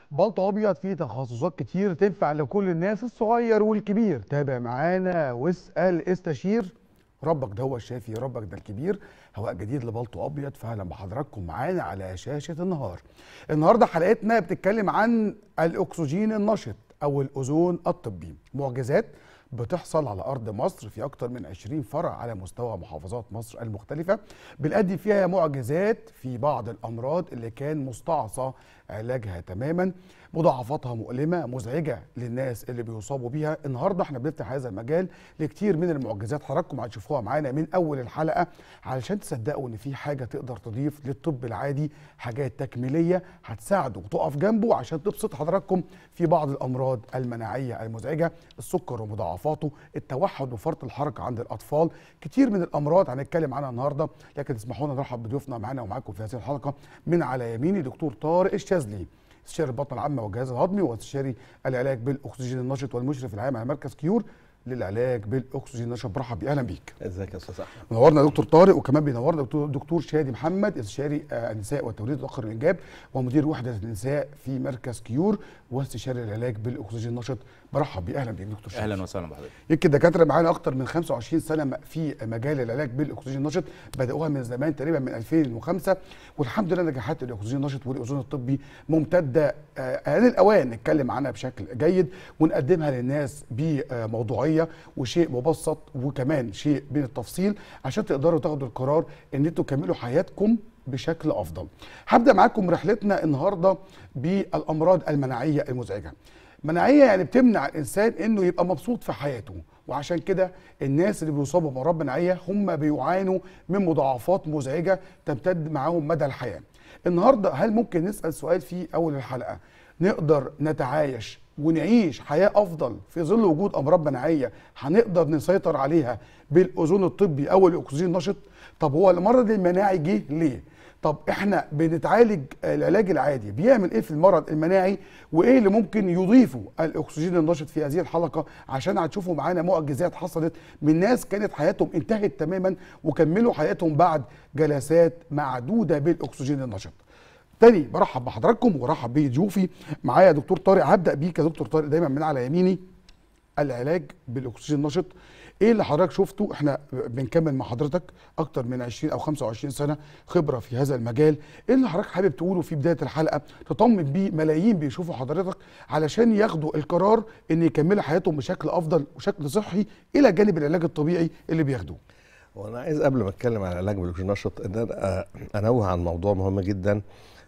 بلطو ابيض فيه تخصصات كتير تنفع لكل الناس الصغير والكبير تابع معانا واسال استشير ربك ده هو الشافي ربك ده الكبير هواء جديد لبلطو ابيض فاهلا بحضراتكم معانا على شاشه النهار النهارده حلقتنا بتتكلم عن الاكسجين النشط او الاوزون الطبي معجزات بتحصل على ارض مصر في اكتر من 20 فرع على مستوى محافظات مصر المختلفه بنأدي فيها معجزات في بعض الامراض اللي كان مستعصى علاجها تماما مضاعفاتها مؤلمه مزعجه للناس اللي بيصابوا بيها النهارده احنا بنفتح هذا المجال لكتير من المعجزات حضراتكم هتشوفوها معانا من اول الحلقه علشان تصدقوا ان في حاجه تقدر تضيف للطب العادي حاجات تكميليه هتساعده وتقف جنبه عشان تبسط حضراتكم في بعض الامراض المناعيه المزعجه السكر ومضاعفاته التوحد وفرط الحركه عند الاطفال كتير من الامراض هنتكلم عنها النهارده لكن تسمحوا لنا نرحب بضيوفنا معانا ومعاكم في هذه الحلقه من على يميني دكتور طارق الشاذلي استشاري البطن العامه والجهاز الهضمي واستشاري العلاج بالاكسجين النشط والمشرف العام على مركز كيور للعلاج بالاكسجين النشط برحب بيه اهلا بيك ازيك يا استاذ احمد منورنا دكتور طارق وكمان بينورنا دكتور, دكتور شادي محمد استشاري آه، النساء والتوليد وتاخر الانجاب ومدير وحده النساء في مركز كيور واستشاري العلاج بالاكسجين النشط برحب بيه اهلا بيك دكتور شادي اهلا وسهلا بحضرتك يمكن دكاتره معانا اكتر من 25 سنه في مجال العلاج بالاكسجين النشط بداوها من زمان تقريبا من 2005 والحمد لله نجاحات الاكسجين النشط والاوزون الطبي ممتده آه، آن الاوان نتكلم عنها بشكل جيد ونقدمها للناس بموضوعيه وشيء مبسط وكمان شيء من التفصيل عشان تقدروا تاخدوا القرار ان انتوا تكملوا حياتكم بشكل افضل. هبدا معاكم رحلتنا النهارده بالامراض المناعيه المزعجه. مناعيه يعني بتمنع الانسان انه يبقى مبسوط في حياته وعشان كده الناس اللي بيصابوا بامراض مناعيه هم بيعانوا من مضاعفات مزعجه تمتد معاهم مدى الحياه. النهارده هل ممكن نسال سؤال في اول الحلقه نقدر نتعايش ونعيش حياه افضل في ظل وجود امراض مناعيه هنقدر نسيطر عليها بالاوزون الطبي او الاكسجين النشط؟ طب هو المرض المناعي جه ليه؟ طب احنا بنتعالج العلاج العادي بيعمل ايه في المرض المناعي وايه اللي ممكن يضيفه الاكسجين النشط في هذه الحلقه عشان هتشوفوا معانا معجزات حصلت من ناس كانت حياتهم انتهت تماما وكملوا حياتهم بعد جلسات معدوده بالاكسجين النشط. تاني برحب بحضراتكم وبرحب بضيوفي معايا دكتور طارق هبدا بيك يا دكتور طارق دايما من على يميني العلاج بالاكسجين النشط ايه اللي حضرتك شفته احنا بنكمل مع حضرتك اكتر من 20 او 25 سنه خبره في هذا المجال ايه اللي حضرتك حابب تقوله في بدايه الحلقه تطمن بيه ملايين بيشوفوا حضرتك علشان ياخدوا القرار ان يكملوا حياتهم بشكل افضل وشكل صحي الى جانب العلاج الطبيعي اللي بياخدوه وانا عايز قبل ما اتكلم عن العلاج بالاكسجين النشط ان انا انوه عن موضوع مهم جدا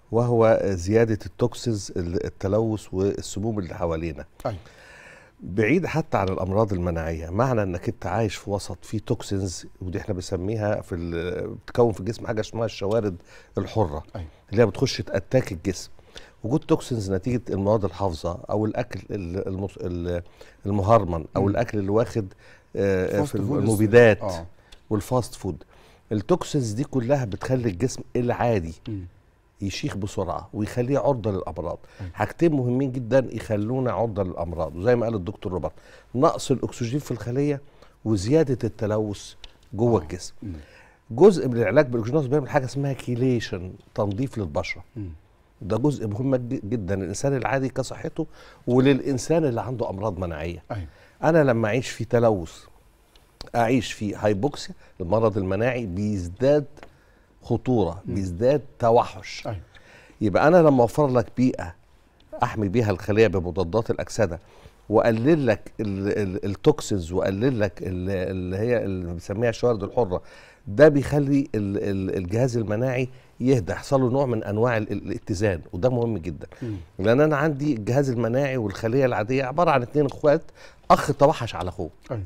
وهو زياده التوكسيز التلوث والسموم اللي حوالينا ايوه بعيد حتى عن الامراض المناعيه معنى انك انت عايش في وسط فيه توكسينز ودي احنا بنسميها في ال- بتكون في الجسم حاجه اسمها الشوارد الحره أيوة. اللي هي بتخش تاتاك الجسم وجود توكسينز نتيجه المواد الحافظه او الاكل ال- المص- ال- المهرمن او مم. الاكل اللي واخد آه، فاست في فود المبيدات اه والفاست فود التوكسينز دي كلها بتخلي الجسم العادي مم. يشيخ بسرعه ويخليه عرضه للامراض أيوة. حاجتين مهمين جدا يخلونا عرضه للامراض وزي ما قال الدكتور روبرت نقص الاكسجين في الخليه وزياده التلوث جوه آه. الجسم مم. جزء من العلاج بالاكسجين بيعمل حاجه اسمها كيليشن تنظيف للبشره مم. ده جزء مهم جد- جدا للانسان العادي كصحته وللانسان اللي عنده امراض مناعيه ايوه انا لما اعيش في تلوث اعيش في هايبوكسيا المرض المناعي بيزداد خطوره مم. بيزداد توحش ايوه يبقى انا لما اوفر لك بيئه احمي بيها الخليه بمضادات الاكسده واقلل لك ال- ال- التوكسينز واقلل لك ال- اللي هي اللي بنسميها الشوارد الحره ده بيخلي ال- ال- الجهاز المناعي يهدى يحصل له نوع من انواع ال- الاتزان وده مهم جدا مم. لان انا عندي الجهاز المناعي والخليه العاديه عباره عن اتنين اخوات اخ توحش على اخوه ايوه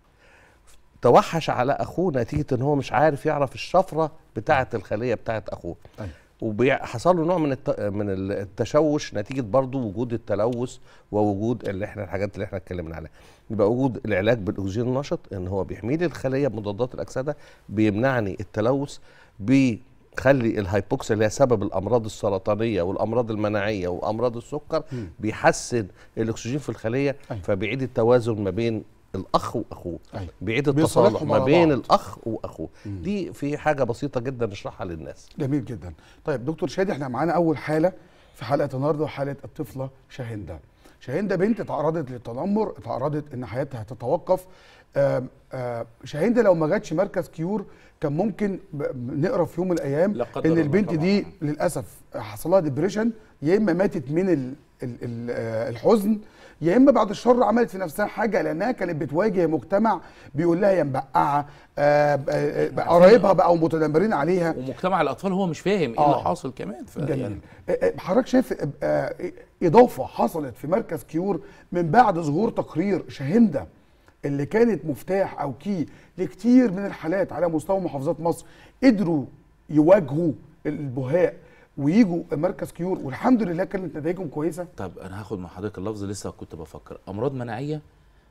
توحش على اخوه نتيجه ان هو مش عارف يعرف الشفره بتاعه الخليه بتاعه اخوه أيوة. وحصل له نوع من الت... من التشوش نتيجه برضو وجود التلوث ووجود اللي احنا الحاجات اللي احنا اتكلمنا عليها يبقى وجود العلاج بالاكسجين النشط ان هو بيحمي لي الخليه بمضادات الاكسده بيمنعني التلوث بيخلي الهايبوكسيا اللي هي سبب الامراض السرطانيه والامراض المناعيه وامراض السكر مم. بيحسن الاكسجين في الخليه أيوة. فبيعيد التوازن ما بين الاخ واخوه ايوه بيعيد التصالح بيصالحهم ما على بين بعض. الاخ واخوه مم. دي في حاجه بسيطه جدا نشرحها للناس جميل جدا طيب دكتور شادي احنا معانا اول حاله في حلقه النهارده حاله الطفله شاهنده شاهنده بنت اتعرضت للتنمر اتعرضت ان حياتها تتوقف آم، آم، شاهنده لو ما جاتش مركز كيور كان ممكن ب- نقرا في يوم من الايام لا قدر ان الله البنت طبعاً. دي للاسف حصل لها ديبريشن يا اما ماتت من ال ال ال آه، الحزن يا اما بعد الشر عملت في نفسها حاجه لانها كانت بتواجه مجتمع بيقول لها يا مبقعه آه، آه، آه، قرايبها بقوا متنمرين عليها ومجتمع الاطفال هو مش فاهم ايه آه. اللي حاصل كمان ف- جميل يعني آه، آه، حضرتك شايف آه، آه، اضافه حصلت في مركز كيور من بعد ظهور تقرير شاهنده اللي كانت مفتاح او كي لكتير من الحالات على مستوى محافظات مصر قدروا يواجهوا البهاء ويجوا مركز كيور والحمد لله كانت نتائجهم كويسه طب انا هاخد مع حضرتك اللفظ لسه كنت بفكر امراض مناعيه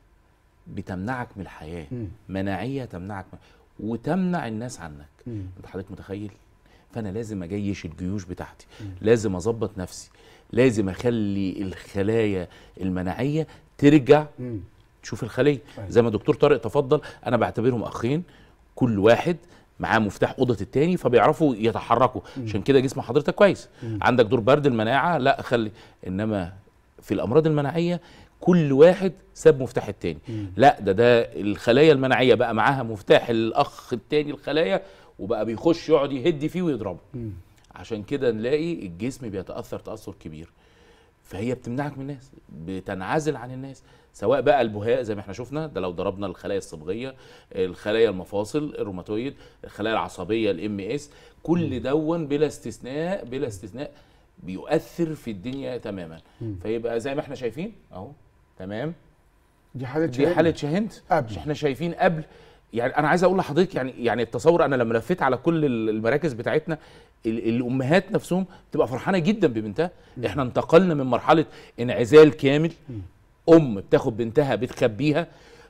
بتمنعك من الحياه مم. مناعيه تمنعك من وتمنع الناس عنك مم. انت حضرتك متخيل فانا لازم اجيش الجيوش بتاعتي لازم اظبط نفسي لازم اخلي الخلايا المناعيه ترجع مم. تشوف الخليه أيوة. زي ما دكتور طارق تفضل انا بعتبرهم اخين كل واحد معاه مفتاح اوضه التاني فبيعرفوا يتحركوا عشان كده جسم حضرتك كويس عندك دور برد المناعه لا خلي انما في الامراض المناعيه كل واحد ساب مفتاح التاني لا ده ده الخلايا المناعيه بقى معاها مفتاح الاخ التاني الخلايا وبقى بيخش يقعد يهد فيه ويضربه مم. عشان كده نلاقي الجسم بيتاثر تاثر كبير فهي بتمنعك من الناس بتنعزل عن الناس سواء بقى البهاء زي ما احنا شفنا ده لو ضربنا الخلايا الصبغيه الخلايا المفاصل الروماتويد الخلايا العصبيه الام اس كل دون بلا استثناء بلا استثناء بيؤثر في الدنيا تماما فيبقى زي ما احنا شايفين اهو تمام دي حاله دي شاهنده حاله شاهند قبل. مش احنا شايفين قبل يعني انا عايز اقول لحضرتك يعني يعني التصور انا لما لفيت على كل ال- المراكز بتاعتنا ال- الامهات نفسهم بتبقى فرحانه جدا ببنتها احنا انتقلنا من مرحله انعزال كامل ام بتاخد بنتها بتخبيها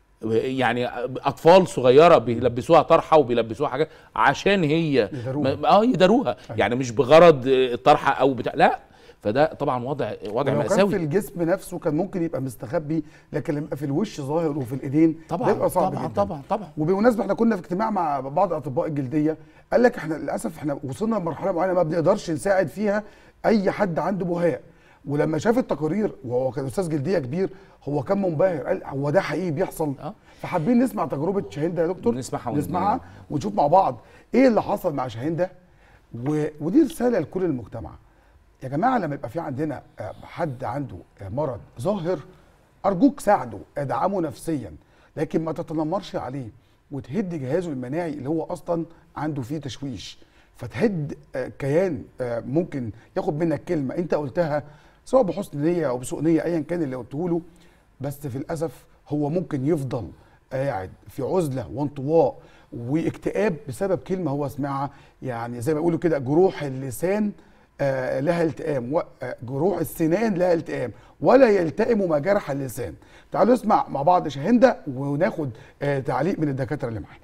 يعني اطفال صغيره بيلبسوها طرحه وبيلبسوها حاجات عشان هي يداروها. ما- اه يداروها يعني مش بغرض الطرحه او بتاع لا فده طبعا وضع وضع لو كان في مأساوي الجسم نفسه كان ممكن يبقى مستخبي لكن لما يبقى في الوش ظاهر وفي الايدين ده طبعا يبقى صعب طبعا جدا. طبعا طبعا وبمناسبه احنا كنا في اجتماع مع بعض اطباء الجلديه قال لك احنا للاسف احنا وصلنا لمرحله معينه ما بنقدرش نساعد فيها اي حد عنده بهاء ولما شاف التقارير وهو كان استاذ جلديه كبير هو كان منبهر قال هو ده حقيقي بيحصل اه. فحابين نسمع تجربه شاهنده يا دكتور نسمعها ون- نسمعها ونشوف مع بعض ايه اللي حصل مع شاهنده و... ودي رساله لكل المجتمع يا جماعه لما يبقى في عندنا آه، حد عنده آه، مرض ظاهر ارجوك ساعده ادعمه نفسيا لكن ما تتنمرش عليه وتهد جهازه المناعي اللي هو اصلا عنده فيه تشويش فتهد آه، كيان آه، ممكن ياخد منك كلمه انت قلتها سواء بحسن نيه او بسوء نيه ايا كان اللي قلته له بس في الاسف هو ممكن يفضل قاعد في عزله وانطواء واكتئاب بسبب كلمه هو سمعها يعني زي ما بيقولوا كده جروح اللسان آه، لها التئام و- آه، جروح السنان لها التئام ولا يلتئم ما جرح اللسان تعالوا نسمع مع بعض شاهندة وناخد آه، تعليق من الدكاتره اللي معانا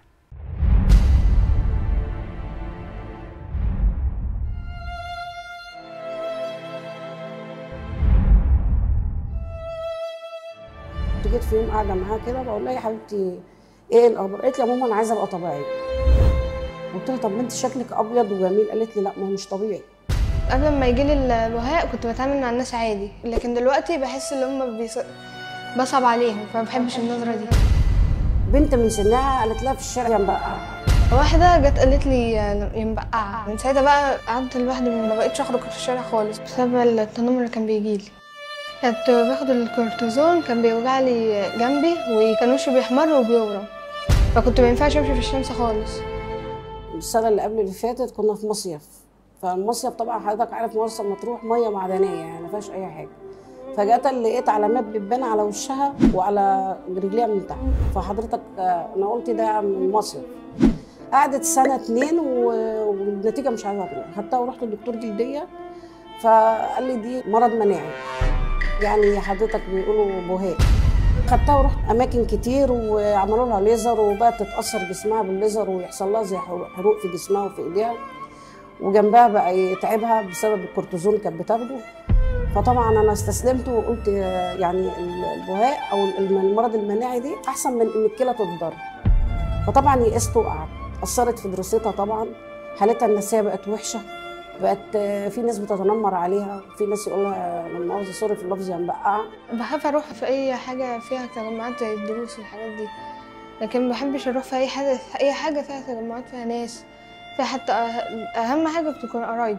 كنت جيت في يوم قاعده معاها كده بقول لها يا حبيبتي ايه الاخبار؟ قالت لي يا ماما انا عايزه ابقى طبيعيه. قلت لها طب ما انت شكلك ابيض وجميل قالت لي لا ما هو مش طبيعي. قبل ما يجيلي البهاء كنت بتعامل مع الناس عادي لكن دلوقتي بحس ان هم بيص... بصعب عليهم فما بحبش النظره دي بنت من سنها قالت لها في الشارع يا مبقع واحده جت قالت لي يا مبقعه من ساعتها بقى قعدت لوحدي ما بقيتش اخرج في الشارع خالص بسبب التنمر اللي كان بيجيلي كنت باخد الكورتيزون كان بيوجع لي جنبي وكان وشي بيحمر وبيورم فكنت ما ينفعش امشي في الشمس خالص السنه اللي قبل اللي فاتت كنا في مصيف فالمصيف طبعا حضرتك عارف مرسى مطروح ميه معدنيه يعني ما فيهاش اي حاجه فجأة لقيت علامات بتبان على وشها وعلى رجليها من تحت فحضرتك آه، انا قلت ده من المصيف قعدت سنة اتنين و- والنتيجة مش عايزة تروح خدتها ورحت للدكتور جلدية فقال لي دي مرض مناعي يعني حضرتك بيقولوا بهاء خدتها ورحت اماكن كتير وعملوا لها ليزر وبقت تتاثر جسمها بالليزر ويحصل لها زي حروق حروق في جسمها وفي ايديها وجنبها بقى يتعبها بسبب الكورتيزون اللي كانت بتاخده فطبعا انا استسلمت وقلت آه، يعني البهاء او الم- المرض المناعي دي احسن من ان الكلى تتضرر فطبعا يئست وقعدت اثرت في دراستها طبعا حالتها النفسيه بقت وحشه بقت آه، في ناس بتتنمر عليها في ناس يقولها لما مؤاخذة سوري في اللفظ يا مبقعة بخاف اروح في اي حاجه فيها تجمعات زي الدروس والحاجات دي لكن ما بحبش اروح في اي حاجه اي حاجه فيها تجمعات فيها ناس فيها حتى أه- اهم حاجه بتكون قرايبي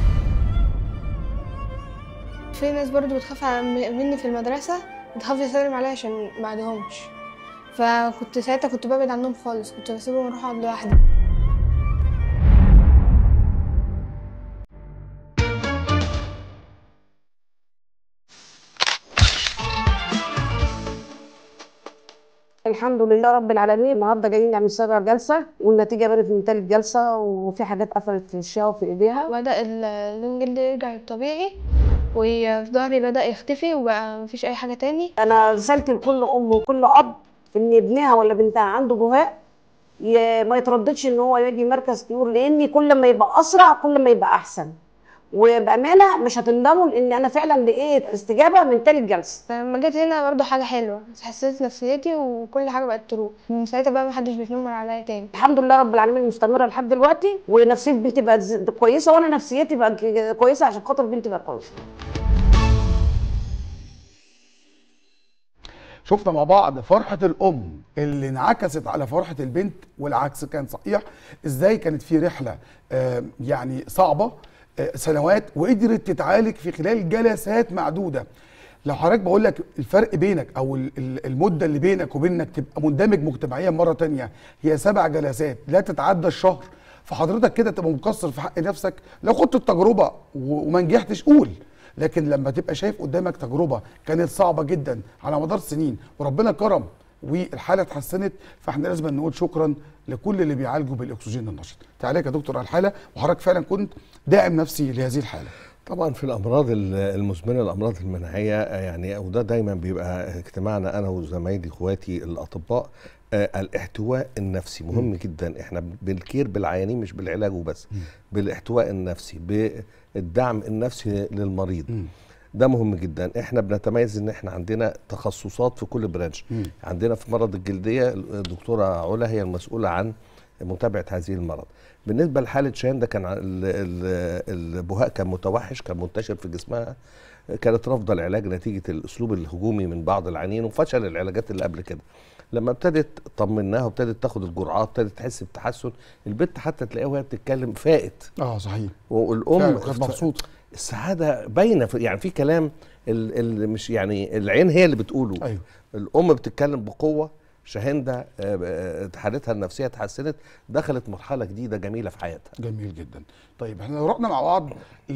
في ناس برضو بتخاف على- مني في المدرسه بتخاف تسلم عليا عشان ما عندهمش فكنت ساعتها كنت ببعد عنهم خالص كنت بسيبهم اروح اقعد لوحدي الحمد لله رب العالمين النهارده جايين نعمل سابع جلسه والنتيجه بانت من تالت جلسه وفي حاجات قفلت في وشها وفي ايديها بدأ ال- اللون جلدي يرجع للطبيعي وظهري بدأ يختفي وبقى مفيش أي حاجة تاني انا رسالتي لكل ام وكل اب ان ابنها ولا بنتها عنده بهاء ي- ما يترددش ان هو يجي مركز طيور لان كل ما يبقى اسرع كل ما يبقى احسن وبامانه مش هتندموا لان انا فعلا لقيت استجابه من تالت جلسه لما جيت هنا برضه حاجة حلوة حسيت نفسيتي وكل حاجة بقت تروح من ساعتها بقى محدش بيتنمر عليا تاني الحمد لله رب العالمين مستمره لحد دلوقتي ونفسيه بنتي بقت ز- كويسه وانا نفسيتي بقت كويسه عشان خاطر بنتي بقت كويسه شفنا مع بعض فرحة الأم اللي انعكست على فرحة البنت والعكس كان صحيح ازاي كانت في رحلة آه، يعني صعبة آه، سنوات وقدرت تتعالج في خلال جلسات معدودة لو حضرتك بقول لك الفرق بينك او ال- ال- المده اللي بينك وبين انك تبقى مندمج مجتمعيا مره تانية هي سبع جلسات لا تتعدى الشهر فحضرتك كده تبقى مقصر في حق نفسك لو خدت التجربه و- وما نجحتش قول لكن لما تبقى شايف قدامك تجربه كانت صعبه جدا على مدار سنين وربنا كرم والحاله اتحسنت فاحنا لازم نقول شكرا لكل اللي بيعالجوا بالاكسجين النشط تعالى يا دكتور على الحاله وحضرتك فعلا كنت داعم نفسي لهذه الحاله طبعا في الامراض ال- المزمنه الامراض المناعيه آه، يعني وده دايما بيبقى اجتماعنا انا وزمايلي اخواتي الاطباء آه، الاحتواء النفسي مهم جدا احنا بنكير بالعيانين مش بالعلاج وبس بالاحتواء النفسي بالدعم النفسي للمريض مم. ده مهم جدا احنا بنتميز ان احنا عندنا تخصصات في كل برانش مم. عندنا في مرض الجلديه الدكتوره علا هي المسؤوله عن متابعه هذه المرض بالنسبه لحاله شان ده كان ع- ال- ال- البهاء كان متوحش كان منتشر في جسمها كانت رافضه العلاج نتيجه الاسلوب الهجومي من بعض العنين وفشل العلاجات اللي قبل كده لما ابتدت طمناها وابتدت تاخد الجرعات ابتدت تحس بتحسن البنت حتى تلاقيها وهي بتتكلم فائت اه صحيح والام فعلا كانت ف- مبسوطه السعاده باينه في يعني في كلام اللي مش يعني العين هي اللي بتقوله ايوه الام بتتكلم بقوه شاهنده آه، آه، حالتها النفسيه اتحسنت دخلت مرحله جديده جميله في حياتها جميل جدا طيب احنا لو رحنا مع بعض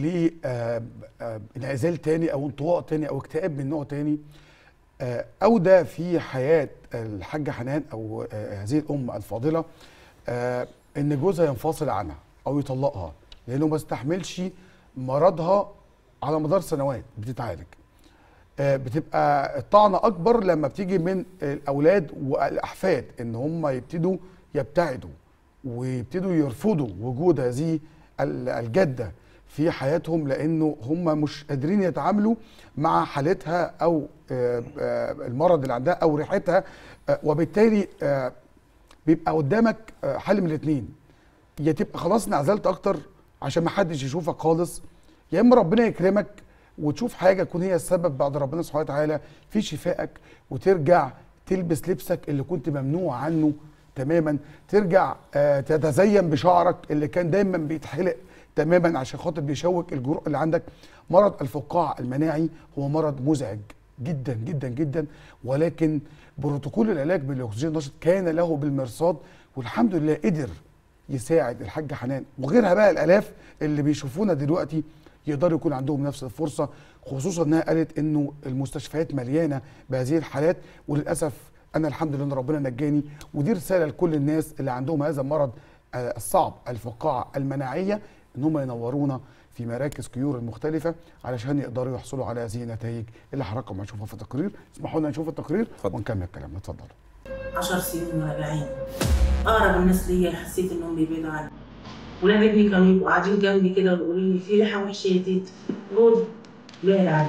لانعزال تاني او انطواء تاني او اكتئاب من نوع تاني آه، اودى في حياه الحاجه حنان او آه، هذه الام الفاضله آه، ان جوزها ينفصل عنها او يطلقها لانه ما استحملش مرضها على مدار سنوات بتتعالج آه، بتبقى الطعنه اكبر لما بتيجي من الاولاد والاحفاد ان هم يبتدوا يبتعدوا ويبتدوا يرفضوا وجود هذه ال- الجده في حياتهم لانه هم مش قادرين يتعاملوا مع حالتها او آه، آه، المرض اللي عندها او ريحتها آه، وبالتالي آه، بيبقى قدامك آه، حل من الاثنين يا تبقى خلاص انعزلت اكتر عشان ما حدش يشوفك خالص يا اما ربنا يكرمك وتشوف حاجه تكون هي السبب بعد ربنا سبحانه وتعالى في شفائك وترجع تلبس لبسك اللي كنت ممنوع عنه تماما ترجع آه، تتزين بشعرك اللي كان دايما بيتحلق تماما عشان خاطر بيشوك الجروح اللي عندك مرض الفقاع المناعي هو مرض مزعج جدا جدا جدا ولكن بروتوكول العلاج بالاكسجين النشط كان له بالمرصاد والحمد لله قدر يساعد الحاجه حنان وغيرها بقى الالاف اللي بيشوفونا دلوقتي يقدروا يكون عندهم نفس الفرصه خصوصا انها قالت انه المستشفيات مليانه بهذه الحالات وللاسف انا الحمد لله ان ربنا نجاني ودي رساله لكل الناس اللي عندهم هذا المرض آه، الصعب الفقاعه المناعيه ان هم ينورونا في مراكز كيور المختلفه علشان يقدروا يحصلوا على هذه النتائج اللي حضراتكم هتشوفها في التقرير اسمحوا لنا نشوف التقرير اتفضل. ونكمل كلامنا اتفضلوا عشر سنين وانا اقرب الناس ليا حسيت انهم بيبعدوا عني ولاد ابني كانوا يبقوا قاعدين جنبي كده ويقولوا لي في ريحه وحشه يا تيت جود بعد عني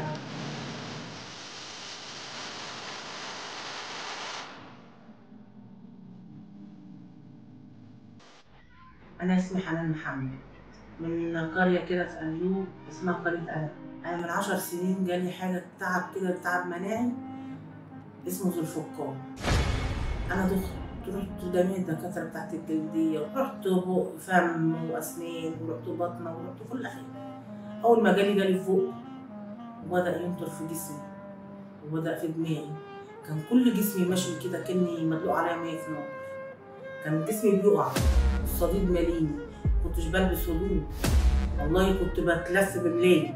انا اسمي حنان محمد من قرية كده في أيوب اسمها قرية أنا أنا من عشر سنين جالي حاجة تعب كده تعب مناعي اسمه ذو الفقار أنا دخت رحت جميع الدكاترة بتاعت الجلدية ورحت بق فم وأسنان ورحت بطنة ورحت كل حاجة أول ما جالي جالي فوق وبدأ ينطر في جسمي وبدأ في دماغي كان كل جسمي ماشي كده كأني مدلوق عليا مية في نار كان جسمي بيقع الصديد ماليني كنتش بلبس هدوم والله كنت بتلف بالليل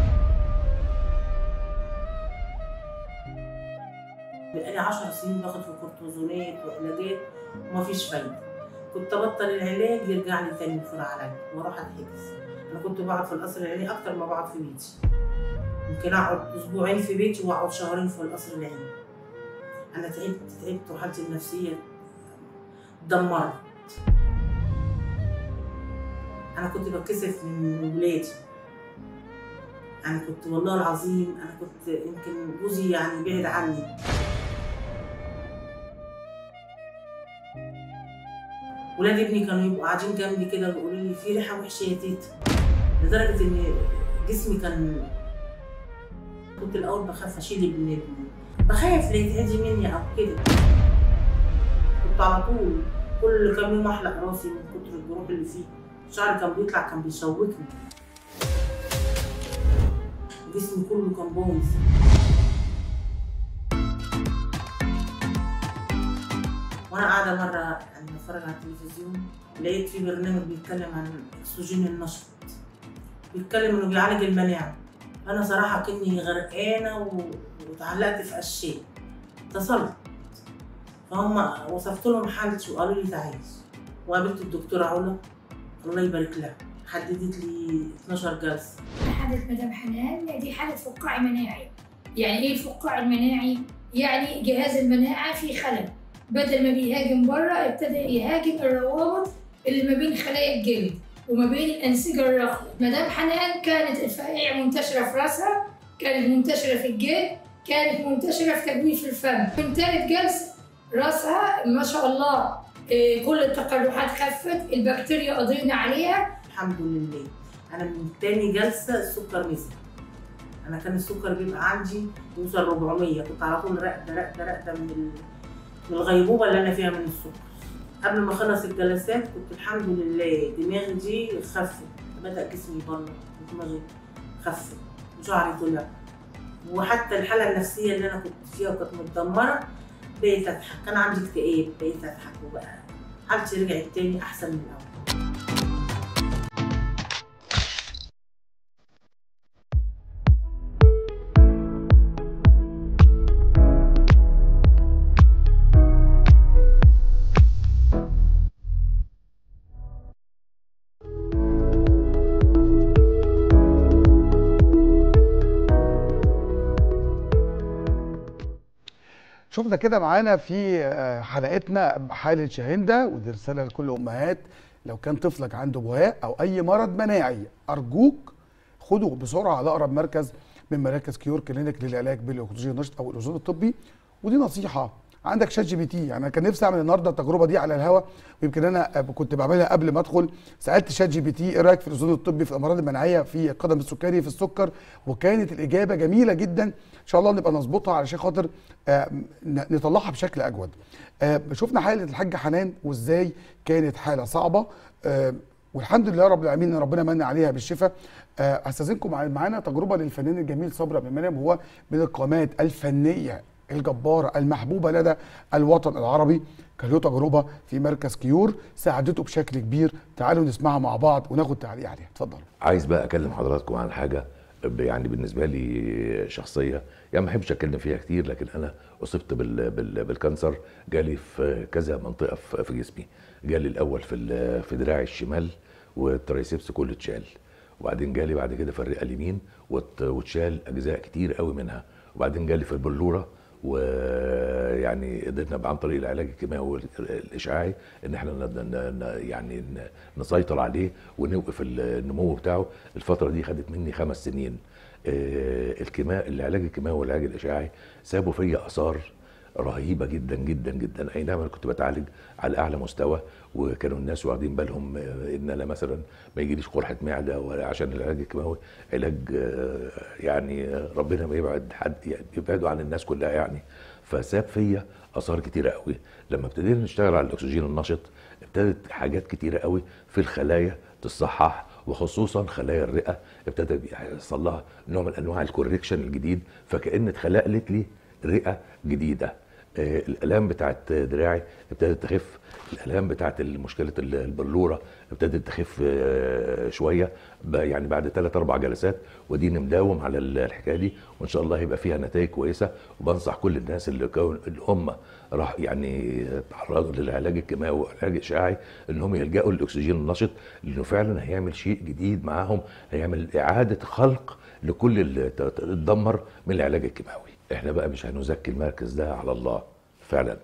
بقالي عشر سنين باخد في كورتيزونات وعلاجات ومفيش فايدة كنت أبطل العلاج يرجع لي تاني يفور عليا وأروح أتحجز أنا كنت بقعد في القصر العيني أكتر ما بقعد في بيتي ممكن أقعد أسبوعين في بيتي وأقعد شهرين في القصر العيني أنا تعبت تعبت وحالتي النفسية اتدمرت انا كنت بتكسف من ولادي انا كنت والله العظيم انا كنت يمكن جوزي يعني بعد عني ولاد ابني كانوا يبقوا قاعدين جنبي كده ويقولوا لي في ريحه وحشه يا تيتا لدرجه ان جسمي كان كنت الاول بخاف اشيل ابن ابني بخاف لا يتعدي مني او كده كنت على طول كل كام يوم احلق راسي من كتر الجروح اللي فيه شعري كان بيطلع كان بيشوكني جسمي كله كان بايظ وانا قاعده مره يعني بتفرج على التلفزيون لقيت في برنامج بيتكلم عن اكسجين النشط بيتكلم انه بيعالج المناعه انا صراحه كني غرقانه و... واتعلقت في اشياء اتصلت فهم وصفت لهم حالتي وقالوا لي تعالي وقابلت الدكتوره علا الله يبارك لها حددت لي 12 جلسه حالة مدام حنان دي حالة فقاعي مناعي يعني ايه الفقاع المناعي؟ يعني جهاز المناعة فيه خلل بدل ما بيهاجم بره ابتدى يهاجم الروابط اللي ما بين خلايا الجلد وما بين الأنسجة الرخوة مدام حنان كانت الفقاعيع منتشرة في راسها كانت منتشرة في الجلد كانت منتشرة في تجويف الفم من تالت جلسة راسها ما شاء الله إيه، كل التقرحات خفت البكتيريا قضينا عليها الحمد لله انا من تاني جلسه السكر نزل انا كان السكر بيبقى عندي يوصل 400 كنت على طول راقده راقده راقده من ال- من الغيبوبه اللي انا فيها من السكر قبل ما اخلص الجلسات كنت الحمد لله دماغي دي خفت بدا جسمي يبلط دماغي خفت وشعري طلع وحتى الحاله النفسيه اللي انا كنت فيها وكانت متدمره بقيت اضحك كان عندي اكتئاب بقيت اضحك وبقى حالتي رجعت تاني احسن من الاول شفنا كده معانا في آه، حلقتنا حالة شاهندة ودي رسالة لكل الأمهات لو كان طفلك عنده بهاء أو أي مرض مناعي أرجوك خده بسرعة على أقرب مركز من مراكز كيور كلينيك للعلاج بالأكسجين النشط أو الأوزون الطبي ودي نصيحة عندك شات جي بي تي يعني انا كان نفسي اعمل النهارده التجربه دي على الهوا ويمكن انا آه، كنت بعملها قبل ما ادخل سالت شات جي بي تي ايه رايك في الاوزون الطبي في الامراض المناعيه في القدم السكري في السكر وكانت الاجابه جميله جدا ان شاء الله نبقى نظبطها علشان خاطر آه، ن- نطلعها بشكل اجود آه، شفنا حاله الحاجه حنان وازاي كانت حاله صعبه آه، والحمد لله رب العالمين ان ربنا من عليها بالشفاء آه، استاذنكم مع- معانا تجربه للفنان الجميل صبري عبد المنعم هو من القامات الفنيه الجباره المحبوبه لدى الوطن العربي كان له تجربه في مركز كيور ساعدته بشكل كبير تعالوا نسمعها مع بعض وناخد تعليق عليها اتفضلوا عايز بقى اكلم حضراتكم عن حاجه ب- يعني بالنسبه لي شخصيه يعني ما احبش اتكلم فيها كتير لكن انا اصبت بال بال بالكانسر جالي في كذا منطقه في في جسمي جالي الاول في ال- في دراعي الشمال والترايسبس كله اتشال وبعدين جالي بعد كده في الرئه اليمين وات- واتشال اجزاء كتير قوي منها وبعدين جالي في البلوره ويعني قدرنا بقى عن طريق العلاج الكيماوي والاشعاعي ان احنا ن- ن- ن- يعني ن- نسيطر عليه ونوقف النمو بتاعه الفتره دي خدت مني خمس سنين آه، الكيماء العلاج الكيماوي والعلاج الاشعاعي سابوا فيا اثار رهيبه جدا جدا جدا اي نعم انا كنت بتعالج على اعلى مستوى وكانوا الناس واخدين بالهم آه، ان انا مثلا ما يجيليش قرحه معده ولا عشان العلاج الكيماوي علاج آه، يعني آه، ربنا ما يبعد حد يعني يبعده عن الناس كلها يعني فساب فيا اثار كتيره قوي لما ابتدينا نشتغل على الاكسجين النشط ابتدت حاجات كتيره قوي في الخلايا تصحح وخصوصا خلايا الرئه ابتدى يحصل لها نوع من انواع الكوريكشن الجديد فكان اتخلقت لي رئه جديده آه، الالام بتاعت دراعي ابتدت تخف الالام بتاعت مشكله البلوره ابتدت تخف آه، شويه ب- يعني بعد ثلاث اربع جلسات وديني مداوم على الحكايه دي وان شاء الله هيبقى فيها نتائج كويسه وبنصح كل الناس اللي كون اللي هم راح يعني تعرضوا للعلاج الكيماوي والعلاج الاشعاعي ان هم يلجأوا للاكسجين النشط لانه فعلا هيعمل شيء جديد معاهم هيعمل اعاده خلق لكل اللي ت- ت- اتدمر من العلاج الكيماوي احنا بقى مش هنزكي المركز ده على الله فعلا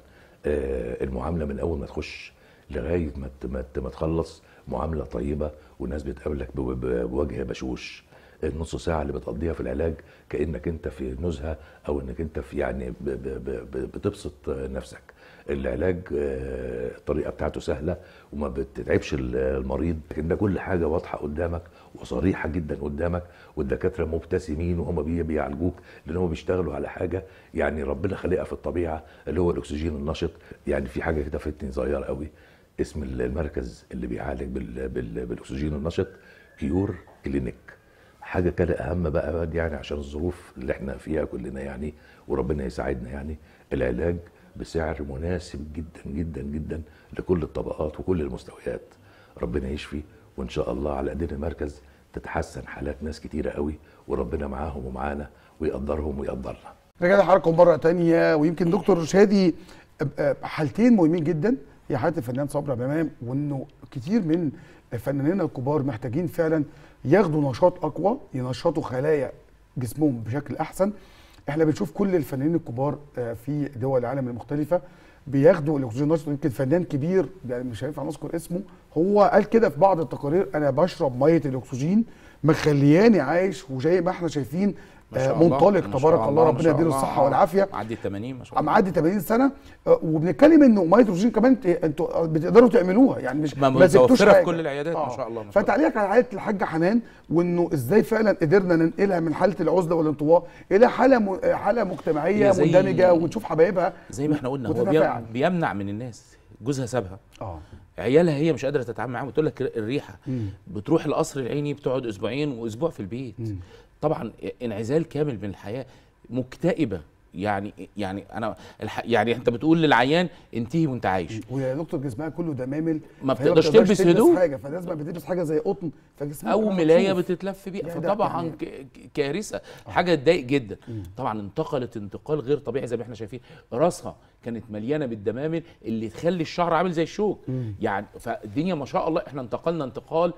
آه، المعامله من اول ما تخش لغايه ما ت- ما ت- ما تخلص معامله طيبه والناس بتقابلك بو- ب- بوجه بشوش النص ساعه اللي بتقضيها في العلاج كانك انت في نزهه او انك انت في يعني ب- ب- ب- ب- بتبسط نفسك العلاج آه، الطريقه بتاعته سهله وما بتتعبش ال- المريض لكن ده كل حاجه واضحه قدامك وصريحه جدا قدامك والدكاتره مبتسمين وهم بي- بيعالجوك لان هم بيشتغلوا على حاجه يعني ربنا خلقها في الطبيعه اللي هو الاكسجين النشط يعني في حاجه كده فاتني صغيره قوي اسم المركز اللي بيعالج بال بال بالاكسجين النشط كيور كلينيك حاجه كده اهم بقى يعني عشان الظروف اللي احنا فيها كلنا يعني وربنا يساعدنا يعني العلاج بسعر مناسب جدا جدا جدا لكل الطبقات وكل المستويات ربنا يشفي وان شاء الله على ايدينا المركز تتحسن حالات ناس كتيره قوي وربنا معاهم ومعانا ويقدرهم ويقدرنا رجعنا لحضراتكم مره تانية ويمكن دكتور شادي آه، حالتين مهمين جدا هي حاله الفنان صبري امام وانه كتير من فنانينا الكبار محتاجين فعلا ياخدوا نشاط اقوى ينشطوا خلايا جسمهم بشكل احسن احنا بنشوف كل الفنانين الكبار آه، في دول العالم المختلفه بياخدوا الاكسجين النشط يمكن فنان كبير يعني مش هينفع نذكر اسمه هو قال كده في بعض التقارير انا بشرب ميه الاكسجين مخلياني عايش وزي ما احنا شايفين ما شاء آه، الله، منطلق ما شاء تبارك الله ما ربنا شاء يديله الله. الصحه والعافيه معدي 80 ما شاء الله معدي 80 سنه آه، وبنتكلم انه ميه الاكسجين كمان ت- انتوا بتقدروا تعملوها يعني مش ما سبتوش متوفرة في حاجة. كل العيادات، ما شاء الله، ما شاء فتعليقك على حاله الحاجه حنان وانه ازاي فعلا قدرنا ننقلها من حاله العزله والانطواء الى حاله م... حاله مجتمعيه هي زي- مندمجه ونشوف حبايبها زي ما احنا قلنا هو وتتفاعل. بيم- بيمنع من الناس جوزها سابها اه عيالها هي مش قادره تتعامل معاهم بتقول لك الريحه مم. بتروح القصر العيني بتقعد اسبوعين واسبوع في البيت طبعا انعزال كامل من الحياه مكتئبه يعني يعني انا الح... يعني انت بتقول للعيان انتهي وانت عايش ويا دكتور جسمها كله دمامل ما فهي بتقدرش تلبس هدوم. حاجه فلازم بتلبس حاجه زي قطن فجسمها او كله ملايه مكشوف. بتتلف بيها يعني ده فطبعا يعني- ك- ك- كارثه حاجه تضايق جدا طبعا انتقلت انتقال غير طبيعي زي ما احنا شايفين راسها كانت مليانه بالدمامل اللي تخلي الشعر عامل زي الشوك يعني فالدنيا ما شاء الله احنا انتقلنا انتقال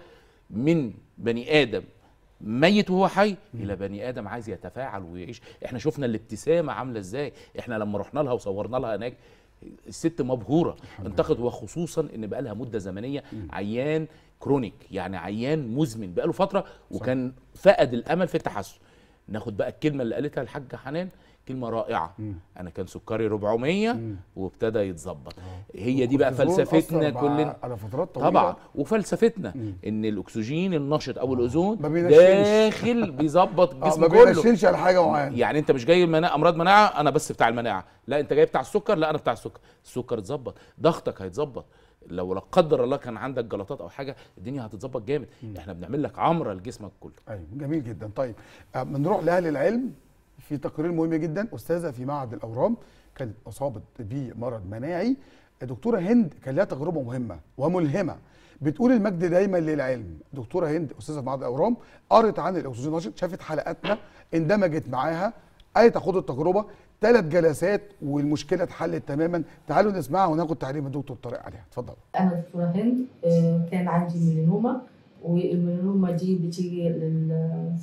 من بني ادم ميت وهو حي الى بني ادم عايز يتفاعل ويعيش احنا شفنا الابتسامه عامله ازاي احنا لما رحنا لها وصورنا لها هناك الست مبهوره انتقد وخصوصا ان بقى لها مده زمنيه عيان كرونيك يعني عيان مزمن بقى له فتره وكان فقد الامل في التحسن ناخد بقى الكلمه اللي قالتها الحاجه حنان كلمه رائعه انا كان سكري 400 وابتدى يتظبط هي دي بقى والكورتيزون فلسفتنا أثر مع- كلنا على فترات طويله طبعا وفلسفتنا ان الاكسجين النشط او الاوزون ما بينشنش. داخل بيظبط آه، الجسم ما كله بينشنش على حاجه معينه يعني انت مش جاي مناعة امراض مناعه انا بس بتاع المناعه لا انت جاي بتاع السكر لا انا بتاع السكر السكر اتظبط ضغطك هيتظبط لو لا قدر الله كان عندك جلطات او حاجه الدنيا هتتظبط جامد احنا بنعمل لك عمره لجسمك كله ايوه جميل جدا طيب آه، بنروح لاهل العلم في تقرير مهم جدا استاذه في معهد الاورام كانت اصابت بمرض مناعي دكتوره هند كان لها تجربه مهمه وملهمه بتقول المجد دايما للعلم دكتوره هند استاذه في معهد الاورام قرت عن الاكسجين النشط شافت حلقاتنا اندمجت معاها قالت تاخد التجربه ثلاث جلسات والمشكله اتحلت تماما تعالوا نسمعها وناخد تعليم الدكتور طارق عليها اتفضل انا دكتوره هند آه، كان عندي ميلانوما والميلانوما دي بتيجي لل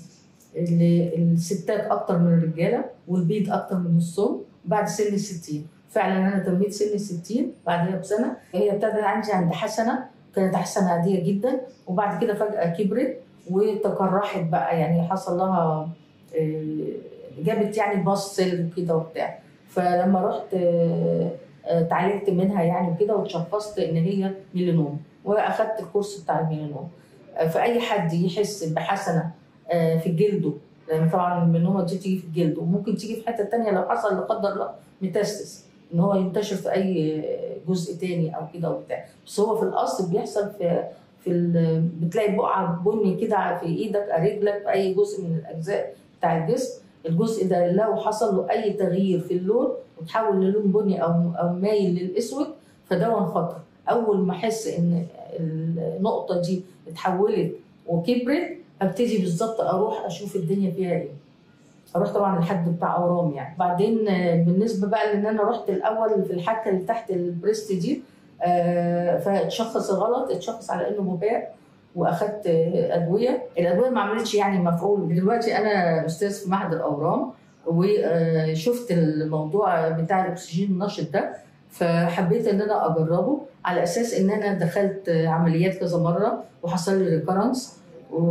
للستات اكتر من الرجاله والبيض اكتر من الصوم بعد سن الستين فعلا انا تميت سن الستين بعدها بسنه هي ابتدت عندي عند حسنه كانت حسنه عاديه جدا وبعد كده فجاه كبرت وتقرحت بقى يعني حصل لها آه، جابت يعني باص سيل كده وبتاع ف فلما رحت آه، آه، اتعالجت منها يعني وكده واتشخصت ان هي ميلانوم واخدت الكورس بتاع الميلانوم آه، فاي حد يحس بحسنه آه، في جلده لان طبعا الميلانوما دي تيجي في الجلد وممكن تيجي في حته تانية لو حصل لا قدر الله ميتاستس ان هو ينتشر في اي جزء تاني او كده وبتاع بس هو في الاصل بيحصل في في ال- بتلاقي بقعه بني كده في ايدك او رجلك في اي جزء من الاجزاء بتاع الجسم الجزء ده لو حصل له اي تغيير في اللون وتحول للون بني او او مايل للاسود فده خطر اول ما احس ان النقطه دي اتحولت وكبرت ابتدي بالظبط اروح اشوف الدنيا فيها ايه اروح طبعا لحد بتاع اورام يعني بعدين آه، بالنسبه بقى لان انا رحت الاول في الحته اللي تحت البريست دي آه، فاتشخص غلط اتشخص على انه بهاء واخدت آه، ادويه الادويه ما عملتش يعني مفعول دلوقتي انا استاذ في معهد الاورام وشفت الموضوع بتاع الاكسجين النشط ده فحبيت ان انا اجربه على اساس ان انا دخلت عمليات كذا مره وحصل لي ريكورنس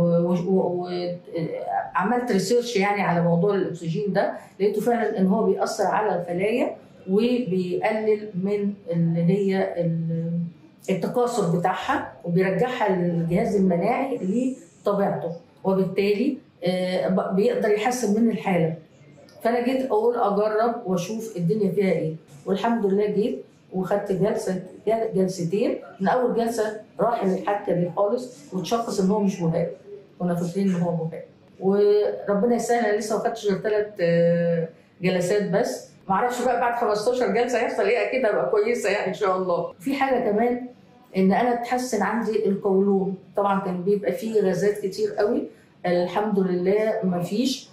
وعملت ريسيرش يعني على موضوع الاكسجين ده لقيته فعلا ان هو بيأثر على الخلايا وبيقلل من اللي هي ال- التكاثر بتاعها وبيرجعها للجهاز المناعي لطبيعته وبالتالي آه، ب- بيقدر يحسن من الحاله فانا جيت اقول اجرب واشوف الدنيا فيها ايه والحمد لله جيت وخدت جلسه جل- جلستين من اول جلسه راح الحكه دي خالص وتشخص ان هو مش بهاء كنا فاكرين ان هو بهاء وربنا يسهل انا لسه ما خدتش غير ثلاث جلسات بس ما اعرفش بقى بعد 15 جلسه هيحصل ايه اكيد ابقى كويسه يعني ان شاء الله في حاجه كمان ان انا اتحسن عندي القولون طبعا كان بيبقى فيه غازات كتير قوي الحمد لله ما فيش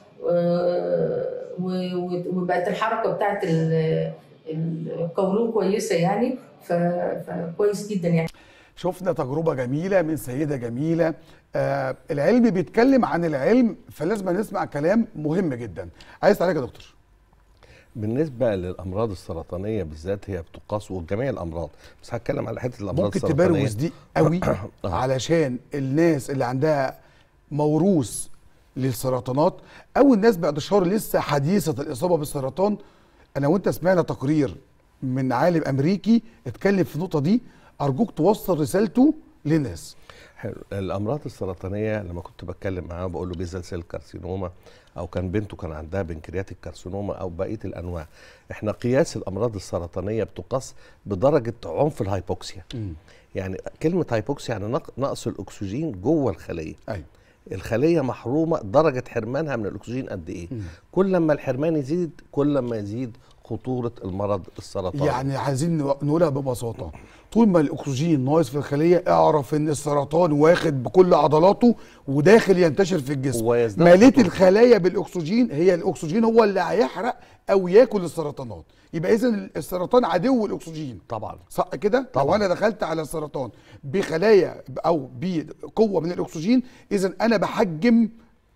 وبقت الحركه بتاعت ال- القولون كويسه يعني ف- فكويس جدا يعني شفنا تجربة جميلة من سيدة جميلة آه العلم بيتكلم عن العلم فلازم نسمع كلام مهم جدا عايز تعالج يا دكتور بالنسبه للامراض السرطانيه بالذات هي بتقاس وجميع الامراض بس هتكلم على حته الامراض ممكن السرطانيه تبروز دي قوي آه. علشان الناس اللي عندها موروث للسرطانات او الناس بعد شهور لسه حديثه الاصابه بالسرطان انا وانت سمعنا تقرير من عالم امريكي اتكلم في النقطه دي ارجوك توصل رسالته للناس حلو الامراض السرطانيه لما كنت بتكلم معاه بقول له بيزل سيل كارسينوما او كان بنته كان عندها بنكرياتيك كارسينوما او بقيه الانواع احنا قياس الامراض السرطانيه بتقاس بدرجه عنف الهايبوكسيا يعني كلمه هايبوكسيا يعني نق- نقص الاكسجين جوه الخليه ايوه الخليه محرومه درجه حرمانها من الاكسجين قد ايه كل ما الحرمان يزيد كل ما يزيد خطوره المرض السرطاني يعني عايزين نو- نقولها ببساطه طول ما الاكسجين ناقص في الخليه اعرف ان السرطان واخد بكل عضلاته وداخل ينتشر في الجسم ويزداد ماليه خطورة. الخلايا بالاكسجين هي الاكسجين هو اللي هيحرق او ياكل السرطانات يبقى اذا السرطان عدو الاكسجين طبعا صح كده لو طبعاً. انا دخلت على السرطان بخلايا او بقوه من الاكسجين اذا انا بحجم